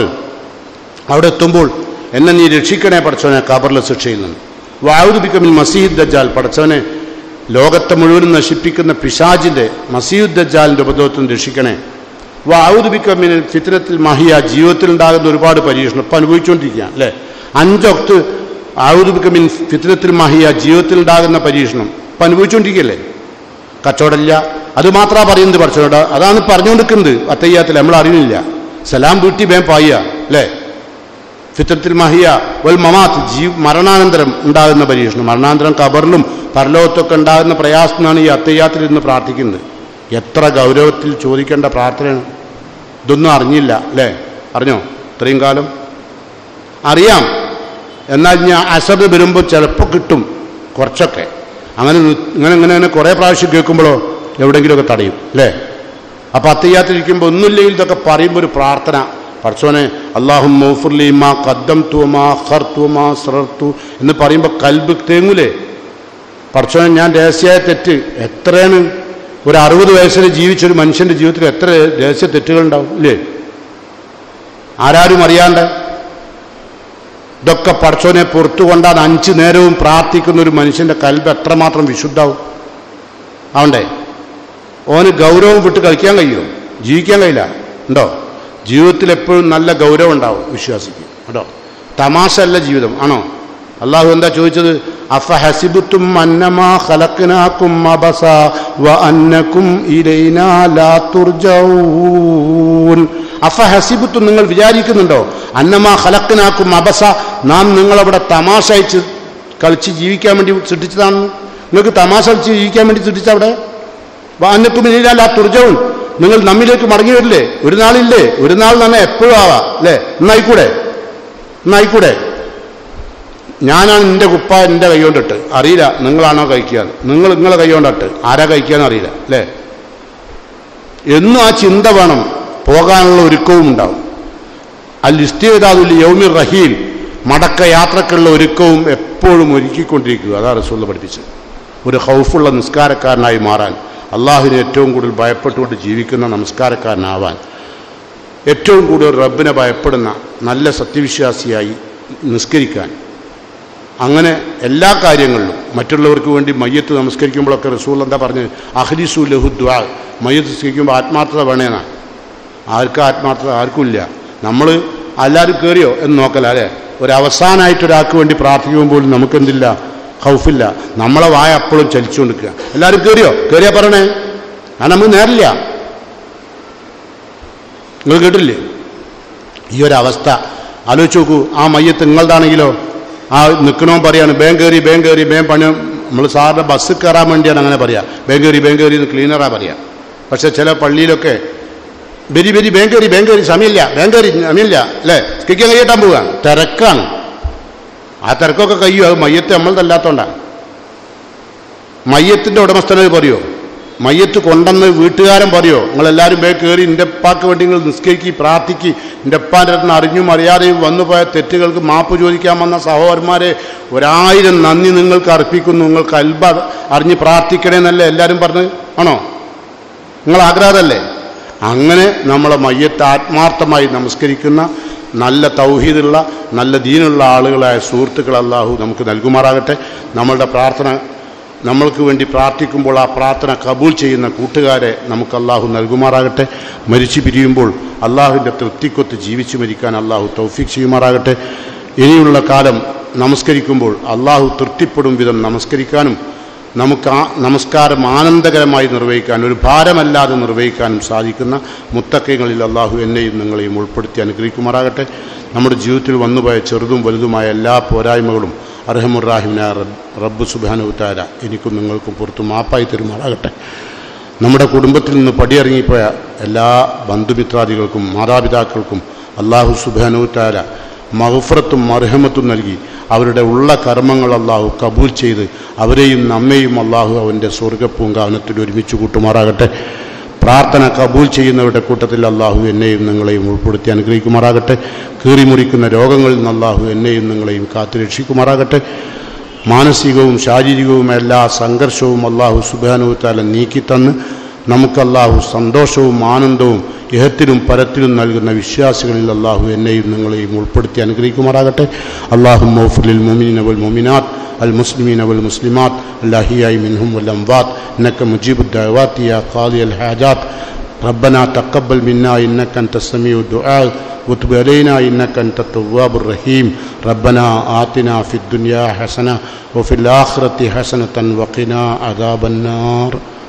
അവിടെ എത്തുമ്പോൾ എന്നെ നീ രക്ഷിക്കണേ പഠിച്ചോനെ ഖബറിലെ ശിക്ഷയിൽ നിന്ന് വായുദിക്കമിൻ മസീദ് ദജ്ജാൽ പഠിച്ചവനെ ലോകത്തെ മുഴുവനും നശിപ്പിക്കുന്ന പിശാജിൻ്റെ മസീദ് ദജ്ജാലിൻ്റെ ഉപദ്രവത്തിൽ നിന്ന് രക്ഷിക്കണേ വായുദിക്കമിൻ ചിത്രത്തിൽ മഹിയ ജീവിതത്തിൽ ഉണ്ടാകുന്ന ഒരുപാട് പരീക്ഷണം ഇപ്പം അനുഭവിച്ചുകൊണ്ടിരിക്കുകയാണ് അല്ലേ അഞ്ചൊക്ത് ആയുർബിക്കമിൻ ഫിത്രത്തിൽ മഹിയ ജീവിതത്തിൽ ഉണ്ടാകുന്ന പരീക്ഷണം ഇപ്പം അനുഭവിച്ചുകൊണ്ടിരിക്കുകയല്ലേ കച്ചവടമില്ല അത് മാത്രമാണ് പറയുന്നത് പഠിച്ചോട് അതാണ് പറഞ്ഞുകൊണ്ടിരിക്കുന്നത് അത്തയ്യാത്തിൽ നമ്മൾ അറിയുന്നില്ല സലാം വീട്ടി വേം പായ അല്ലേ ഫിത്രത്തിൽ മഹിയ വൽ മമാത്ത് ജീ മരണാനന്തരം ഉണ്ടാകുന്ന പരീക്ഷണം മരണാനന്തരം കബറിലും പരലോകത്തൊക്കെ ഉണ്ടാകുന്ന പ്രയാസത്തിനാണ് ഈ അത്തയ്യാത്തിൽ ഇന്ന് പ്രാർത്ഥിക്കുന്നത് എത്ര ഗൗരവത്തിൽ ചോദിക്കേണ്ട പ്രാർത്ഥനയാണ് ഇതൊന്നും അറിഞ്ഞില്ല അല്ലേ അറിഞ്ഞോ ഇത്രയും കാലം അറിയാം എന്നാൽ ഞാൻ അസർ വരുമ്പോൾ ചിലപ്പോൾ കിട്ടും കുറച്ചൊക്കെ അങ്ങനെ നി- ഇങ്ങനെ ഇങ്ങനെ ഇങ്ങനെ കുറേ പ്രാവശ്യം കേൾക്കുമ്പോഴോ എവിടെയെങ്കിലുമൊക്കെ തടയും അല്ലേ അപ്പം അത്തയ്യാത്തിരിക്കുമ്പോൾ ഒന്നുമില്ലെങ്കിൽ ഇതൊക്കെ പറയുമ്പോൾ ഒരു പ്രാർത്ഥന പഠിച്ചോനെ അള്ളാഹു മൗഫുർലി മാ കദ്ദം തുമാ ഹർ തുമാ സ്രർത്തു എന്ന് പറയുമ്പോൾ കൽബ് തേങ്ങൂലേ പഠിച്ചോനെ ഞാൻ രഹസ്യമായ തെറ്റ് എത്രയാണ് ഒരു അറുപത് വയസ്സിൽ ജീവിച്ചൊരു മനുഷ്യൻ്റെ ജീവിതത്തിൽ എത്ര രഹസ്യ തെറ്റുകളുണ്ടാവും ഇല്ലേ ആരാരും അറിയാണ്ട് ഇതൊക്കെ പടച്ചോനെ പുറത്തു കൊണ്ടാൽ അഞ്ചു നേരവും പ്രാർത്ഥിക്കുന്ന ഒരു മനുഷ്യന്റെ കൽബ് എത്രമാത്രം വിശുദ്ധാവും ആവണ്ടേ ഓന് ഗൗരവം വിട്ട് കളിക്കാൻ കഴിയുമോ ജീവിക്കാൻ കഴിയില്ല ഉണ്ടോ ജീവിതത്തിൽ എപ്പോഴും നല്ല ഗൗരവം ഉണ്ടാവും വിശ്വാസിക്ക് കേട്ടോ തമാശ അല്ല ജീവിതം ആണോ അള്ളാഹു എന്താ ചോദിച്ചത് അഫ ഹസിബുത്തും അന്നമാ ഖലഖ്നാകും അബസ വ അന്നകും ഇലൈനാ ലാ തുർജഊൻ അഫ ഹസിബുത്തും നിങ്ങൾ വിചാരിക്കുന്നുണ്ടോ അന്നമാ ഖലഖ്നാകും അബസ നാം നിങ്ങളവിടെ തമാശ അയച്ച് കളിച്ച് ജീവിക്കാൻ വേണ്ടി സൃഷ്ടിച്ചതാണെന്ന് നിങ്ങൾക്ക് തമാശ കളിച്ച് ജീവിക്കാൻ വേണ്ടി സൃഷ്ടിച്ചവിടെ അന്നക്കുമില്ല തുർജവും നിങ്ങൾ നമ്മിലേക്ക് മടങ്ങി വരില്ലേ ഒരു നാളില്ലേ ഒരു നാൾ തന്നെ എപ്പോഴും ആവാം അല്ലേ എന്നായിക്കൂടെ എന്നായിക്കൂടെ ഞാനാണ് നിന്റെ കുപ്പ എൻ്റെ കൈകൊണ്ടിട്ട് അറിയില്ല നിങ്ങളാണോ കഴിക്കുക നിങ്ങൾ നിങ്ങളെ കൈകൊണ്ടിട്ട് ആരാ കഴിക്കാന്ന് അറിയില്ല അല്ലേ എന്നും ആ ചിന്ത വേണം പോകാനുള്ള ഒരുക്കവും ഉണ്ടാവും അൽ ഇസ്തിയതാദുൽ യൗമിർ റഹീൽ മടക്ക യാത്രക്കുള്ള ഒരുക്കവും എപ്പോഴും ഒരുക്കിക്കൊണ്ടിരിക്കുക അതാ റസൂള്ള പഠിപ്പിച്ചത് ഒരു ഹൗഫുള്ള നിസ്കാരക്കാരനായി മാറാൻ അള്ളാഹുവിനെ ഏറ്റവും കൂടുതൽ ഭയപ്പെട്ടുകൊണ്ട് ജീവിക്കുന്ന നമസ്കാരക്കാരനാവാൻ ഏറ്റവും കൂടുതൽ റബ്ബിനെ ഭയപ്പെടുന്ന നല്ല സത്യവിശ്വാസിയായി നിസ്കരിക്കാൻ അങ്ങനെ എല്ലാ കാര്യങ്ങളിലും മറ്റുള്ളവർക്ക് വേണ്ടി മയ്യത്ത് നമസ്കരിക്കുമ്പോഴൊക്കെ റസൂൽ എന്താ പറഞ്ഞത് അഹ്ലിസു ലഹു ദ്വാ മയ്യത്ത് നമസ്കരിക്കുമ്പോൾ ആത്മാർത്ഥത വേണേനാ ആർക്കും ആത്മാർത്ഥത ആർക്കും ഇല്ല നമ്മൾ എല്ലാവരും കയറിയോ എന്ന് നോക്കല അല്ലേ ഒരു അവസാനമായിട്ട് ഒരാൾക്ക് വേണ്ടി പ്രാർത്ഥിക്കുമ്പോൾ പോലും നമുക്കെന്തില്ല ഹൗഫില്ല നമ്മളെ വായ അപ്പോഴും ചലിച്ചുകൊണ്ടിരിക്കുക എല്ലാവരും കയറിയോ കയറിയാ പറയണേ ആ നമുക്ക് നേരില്ല നിങ്ങൾ കേട്ടില്ലേ ഈ ഒരു അവസ്ഥ ആലോചിച്ച് നോക്കൂ ആ മയ്യത്ത് നിങ്ങളുടെയാണെങ്കിലോ ആ നിൽക്കണോ പറയാണ് ബേം കയറി ബേം കയറി ബേം പണി നമ്മൾ സാറിൻ്റെ ബസ് കയറാൻ വേണ്ടിയാണ് അങ്ങനെ പറയുക ബേം കയറി ബേം കയറി എന്ന് ക്ലീനറാ പറയുക പക്ഷെ ചില പള്ളിയിലൊക്കെ ബരി ബരി ബേം കയറി ബേം കയറി സമയമില്ല ബേം കയറി സമയമില്ല അല്ലേ സ്കിക്കാൻ കൈയ്യട്ടാൻ പോവുക തിരക്കാണ് ആ തിരക്കൊക്കെ കഴിയും അത് മയ്യത്ത് നമ്മളതല്ലാത്തോണ്ടാണ് മയ്യത്തിൻ്റെ ഉടമസ്ഥനത് പറയോ മയ്യത്ത് കൊണ്ടെന്ന് വീട്ടുകാരൻ പറയോ നിങ്ങളെല്ലാവരും ബേ കയറി എൻ്റെ ഉപ്പാക്ക് വേണ്ടി നിങ്ങൾ നിസ്കരിക്കി പ്രാർത്ഥിക്ക് എൻ്റെ ഉപ്പാൻ്റെ അടുത്ത് അറിഞ്ഞും അറിയാതെയും വന്നുപോയ തെറ്റുകൾക്ക് മാപ്പ് ചോദിക്കാൻ വന്ന സഹോദരന്മാരെ ഒരായിരം നന്ദി നിങ്ങൾക്ക് അർപ്പിക്കുന്നു നിങ്ങൾക്ക് അൽബ അറിഞ്ഞ് പ്രാർത്ഥിക്കണേ എന്നല്ലേ എല്ലാവരും പറഞ്ഞ് ആണോ നിങ്ങൾ ആഗ്രഹമല്ലേ അങ്ങനെ നമ്മളെ മയ്യത്ത് ആത്മാർത്ഥമായി നമസ്കരിക്കുന്ന നല്ല തൗഹീദുള്ള നല്ല ദീനുള്ള ആളുകളായ സുഹൃത്തുക്കൾ അള്ളാഹു നമുക്ക് നൽകുമാറാകട്ടെ നമ്മളുടെ പ്രാർത്ഥന നമ്മൾക്ക് വേണ്ടി പ്രാർത്ഥിക്കുമ്പോൾ ആ പ്രാർത്ഥന കബൂൽ ചെയ്യുന്ന കൂട്ടുകാരെ നമുക്ക് അള്ളാഹു നൽകുമാറാകട്ടെ മരിച്ചു പിരിയുമ്പോൾ അള്ളാഹുവിൻ്റെ തൃപ്തിക്കൊത്ത് ജീവിച്ചു മരിക്കാൻ അള്ളാഹു തൗഫീഖ് ചെയ്യുമാറാകട്ടെ ഇനിയുള്ള കാലം നമസ്കരിക്കുമ്പോൾ അള്ളാഹു തൃപ്തിപ്പെടും വിധം നമസ്കരിക്കാനും നമുക്ക് ആ നമസ്കാരം ആനന്ദകരമായി നിർവഹിക്കാൻ ഒരു ഭാരമല്ലാതെ നിർവഹിക്കാനും സാധിക്കുന്ന മുത്തക്കങ്ങളിൽ അള്ളാഹു എന്നെയും നിങ്ങളെയും ഉൾപ്പെടുത്തി അനുഗ്രഹിക്കുമാറാകട്ടെ നമ്മുടെ ജീവിതത്തിൽ വന്നുപോയ ചെറുതും വലുതുമായ എല്ലാ പോരായ്മകളും അർഹമുറാഹിമിന റബ്ബ് സുബാനുത്താര എനിക്കും നിങ്ങൾക്കും പുറത്തു മാപ്പായി തരുമാറാകട്ടെ നമ്മുടെ കുടുംബത്തിൽ നിന്ന് പടിയിറങ്ങിപ്പോയ എല്ലാ ബന്ധുമിത്രാദികൾക്കും മാതാപിതാക്കൾക്കും അള്ളാഹു സുബാനുത്താര മഹഫറത്തും മർഹമത്തും നൽകി അവരുടെ ഉള്ള കർമ്മങ്ങൾ അള്ളാഹു കബൂൽ ചെയ്ത് അവരെയും നമ്മെയും അള്ളാഹു അവൻ്റെ സ്വർഗപ്പൂങ്കാവനത്തിൽ ഒരുമിച്ച് കൂട്ടുമാറാകട്ടെ പ്രാർത്ഥന കബൂൽ ചെയ്യുന്നവരുടെ കൂട്ടത്തിൽ അള്ളാഹു എന്നെയും നിങ്ങളെയും ഉൾപ്പെടുത്തി അനുഗ്രഹിക്കുമാറാകട്ടെ കീറിമുറിക്കുന്ന രോഗങ്ങളിൽ നിന്ന് അള്ളാഹു എന്നെയും നിങ്ങളെയും കാത്തു രക്ഷിക്കുമാറാകട്ടെ മാനസികവും ശാരീരികവും എല്ലാ സംഘർഷവും അള്ളാഹു സുബാനുത്താല നീക്കിത്തന്ന് നമുക്ക് അള്ളാഹു സന്തോഷവും ആനന്ദവും ഇഹത്തിലും പരത്തിലും നൽകുന്ന വിശ്വാസികളിൽ അള്ളാഹു എന്നെയും നിങ്ങളെയും ഉൾപ്പെടുത്തി അനുഗ്രഹിക്കുമാറാകട്ടെ അള്ളാഹു മൗഫുലിൽ മുമിൻ അവൽ മുമിനാത്ത് അൽ മുസ്ലിമീൻ അവൽ മുസ്ലിമാത്ത് അല്ലാഹിയായി മിൻഹും വൽ അംവാത്ത് ഇന്നക്ക മുജീബ് ദഅവാത്ത് യാ ഖാദി അൽ ഹാജാത്ത് ربنا تقبل منا إنك أنت السميع الدعاء وتب علينا إنك أنت التواب الرحيم ربنا آتنا في الدنيا حسنة وفي الآخرة حسنة وقنا عذاب النار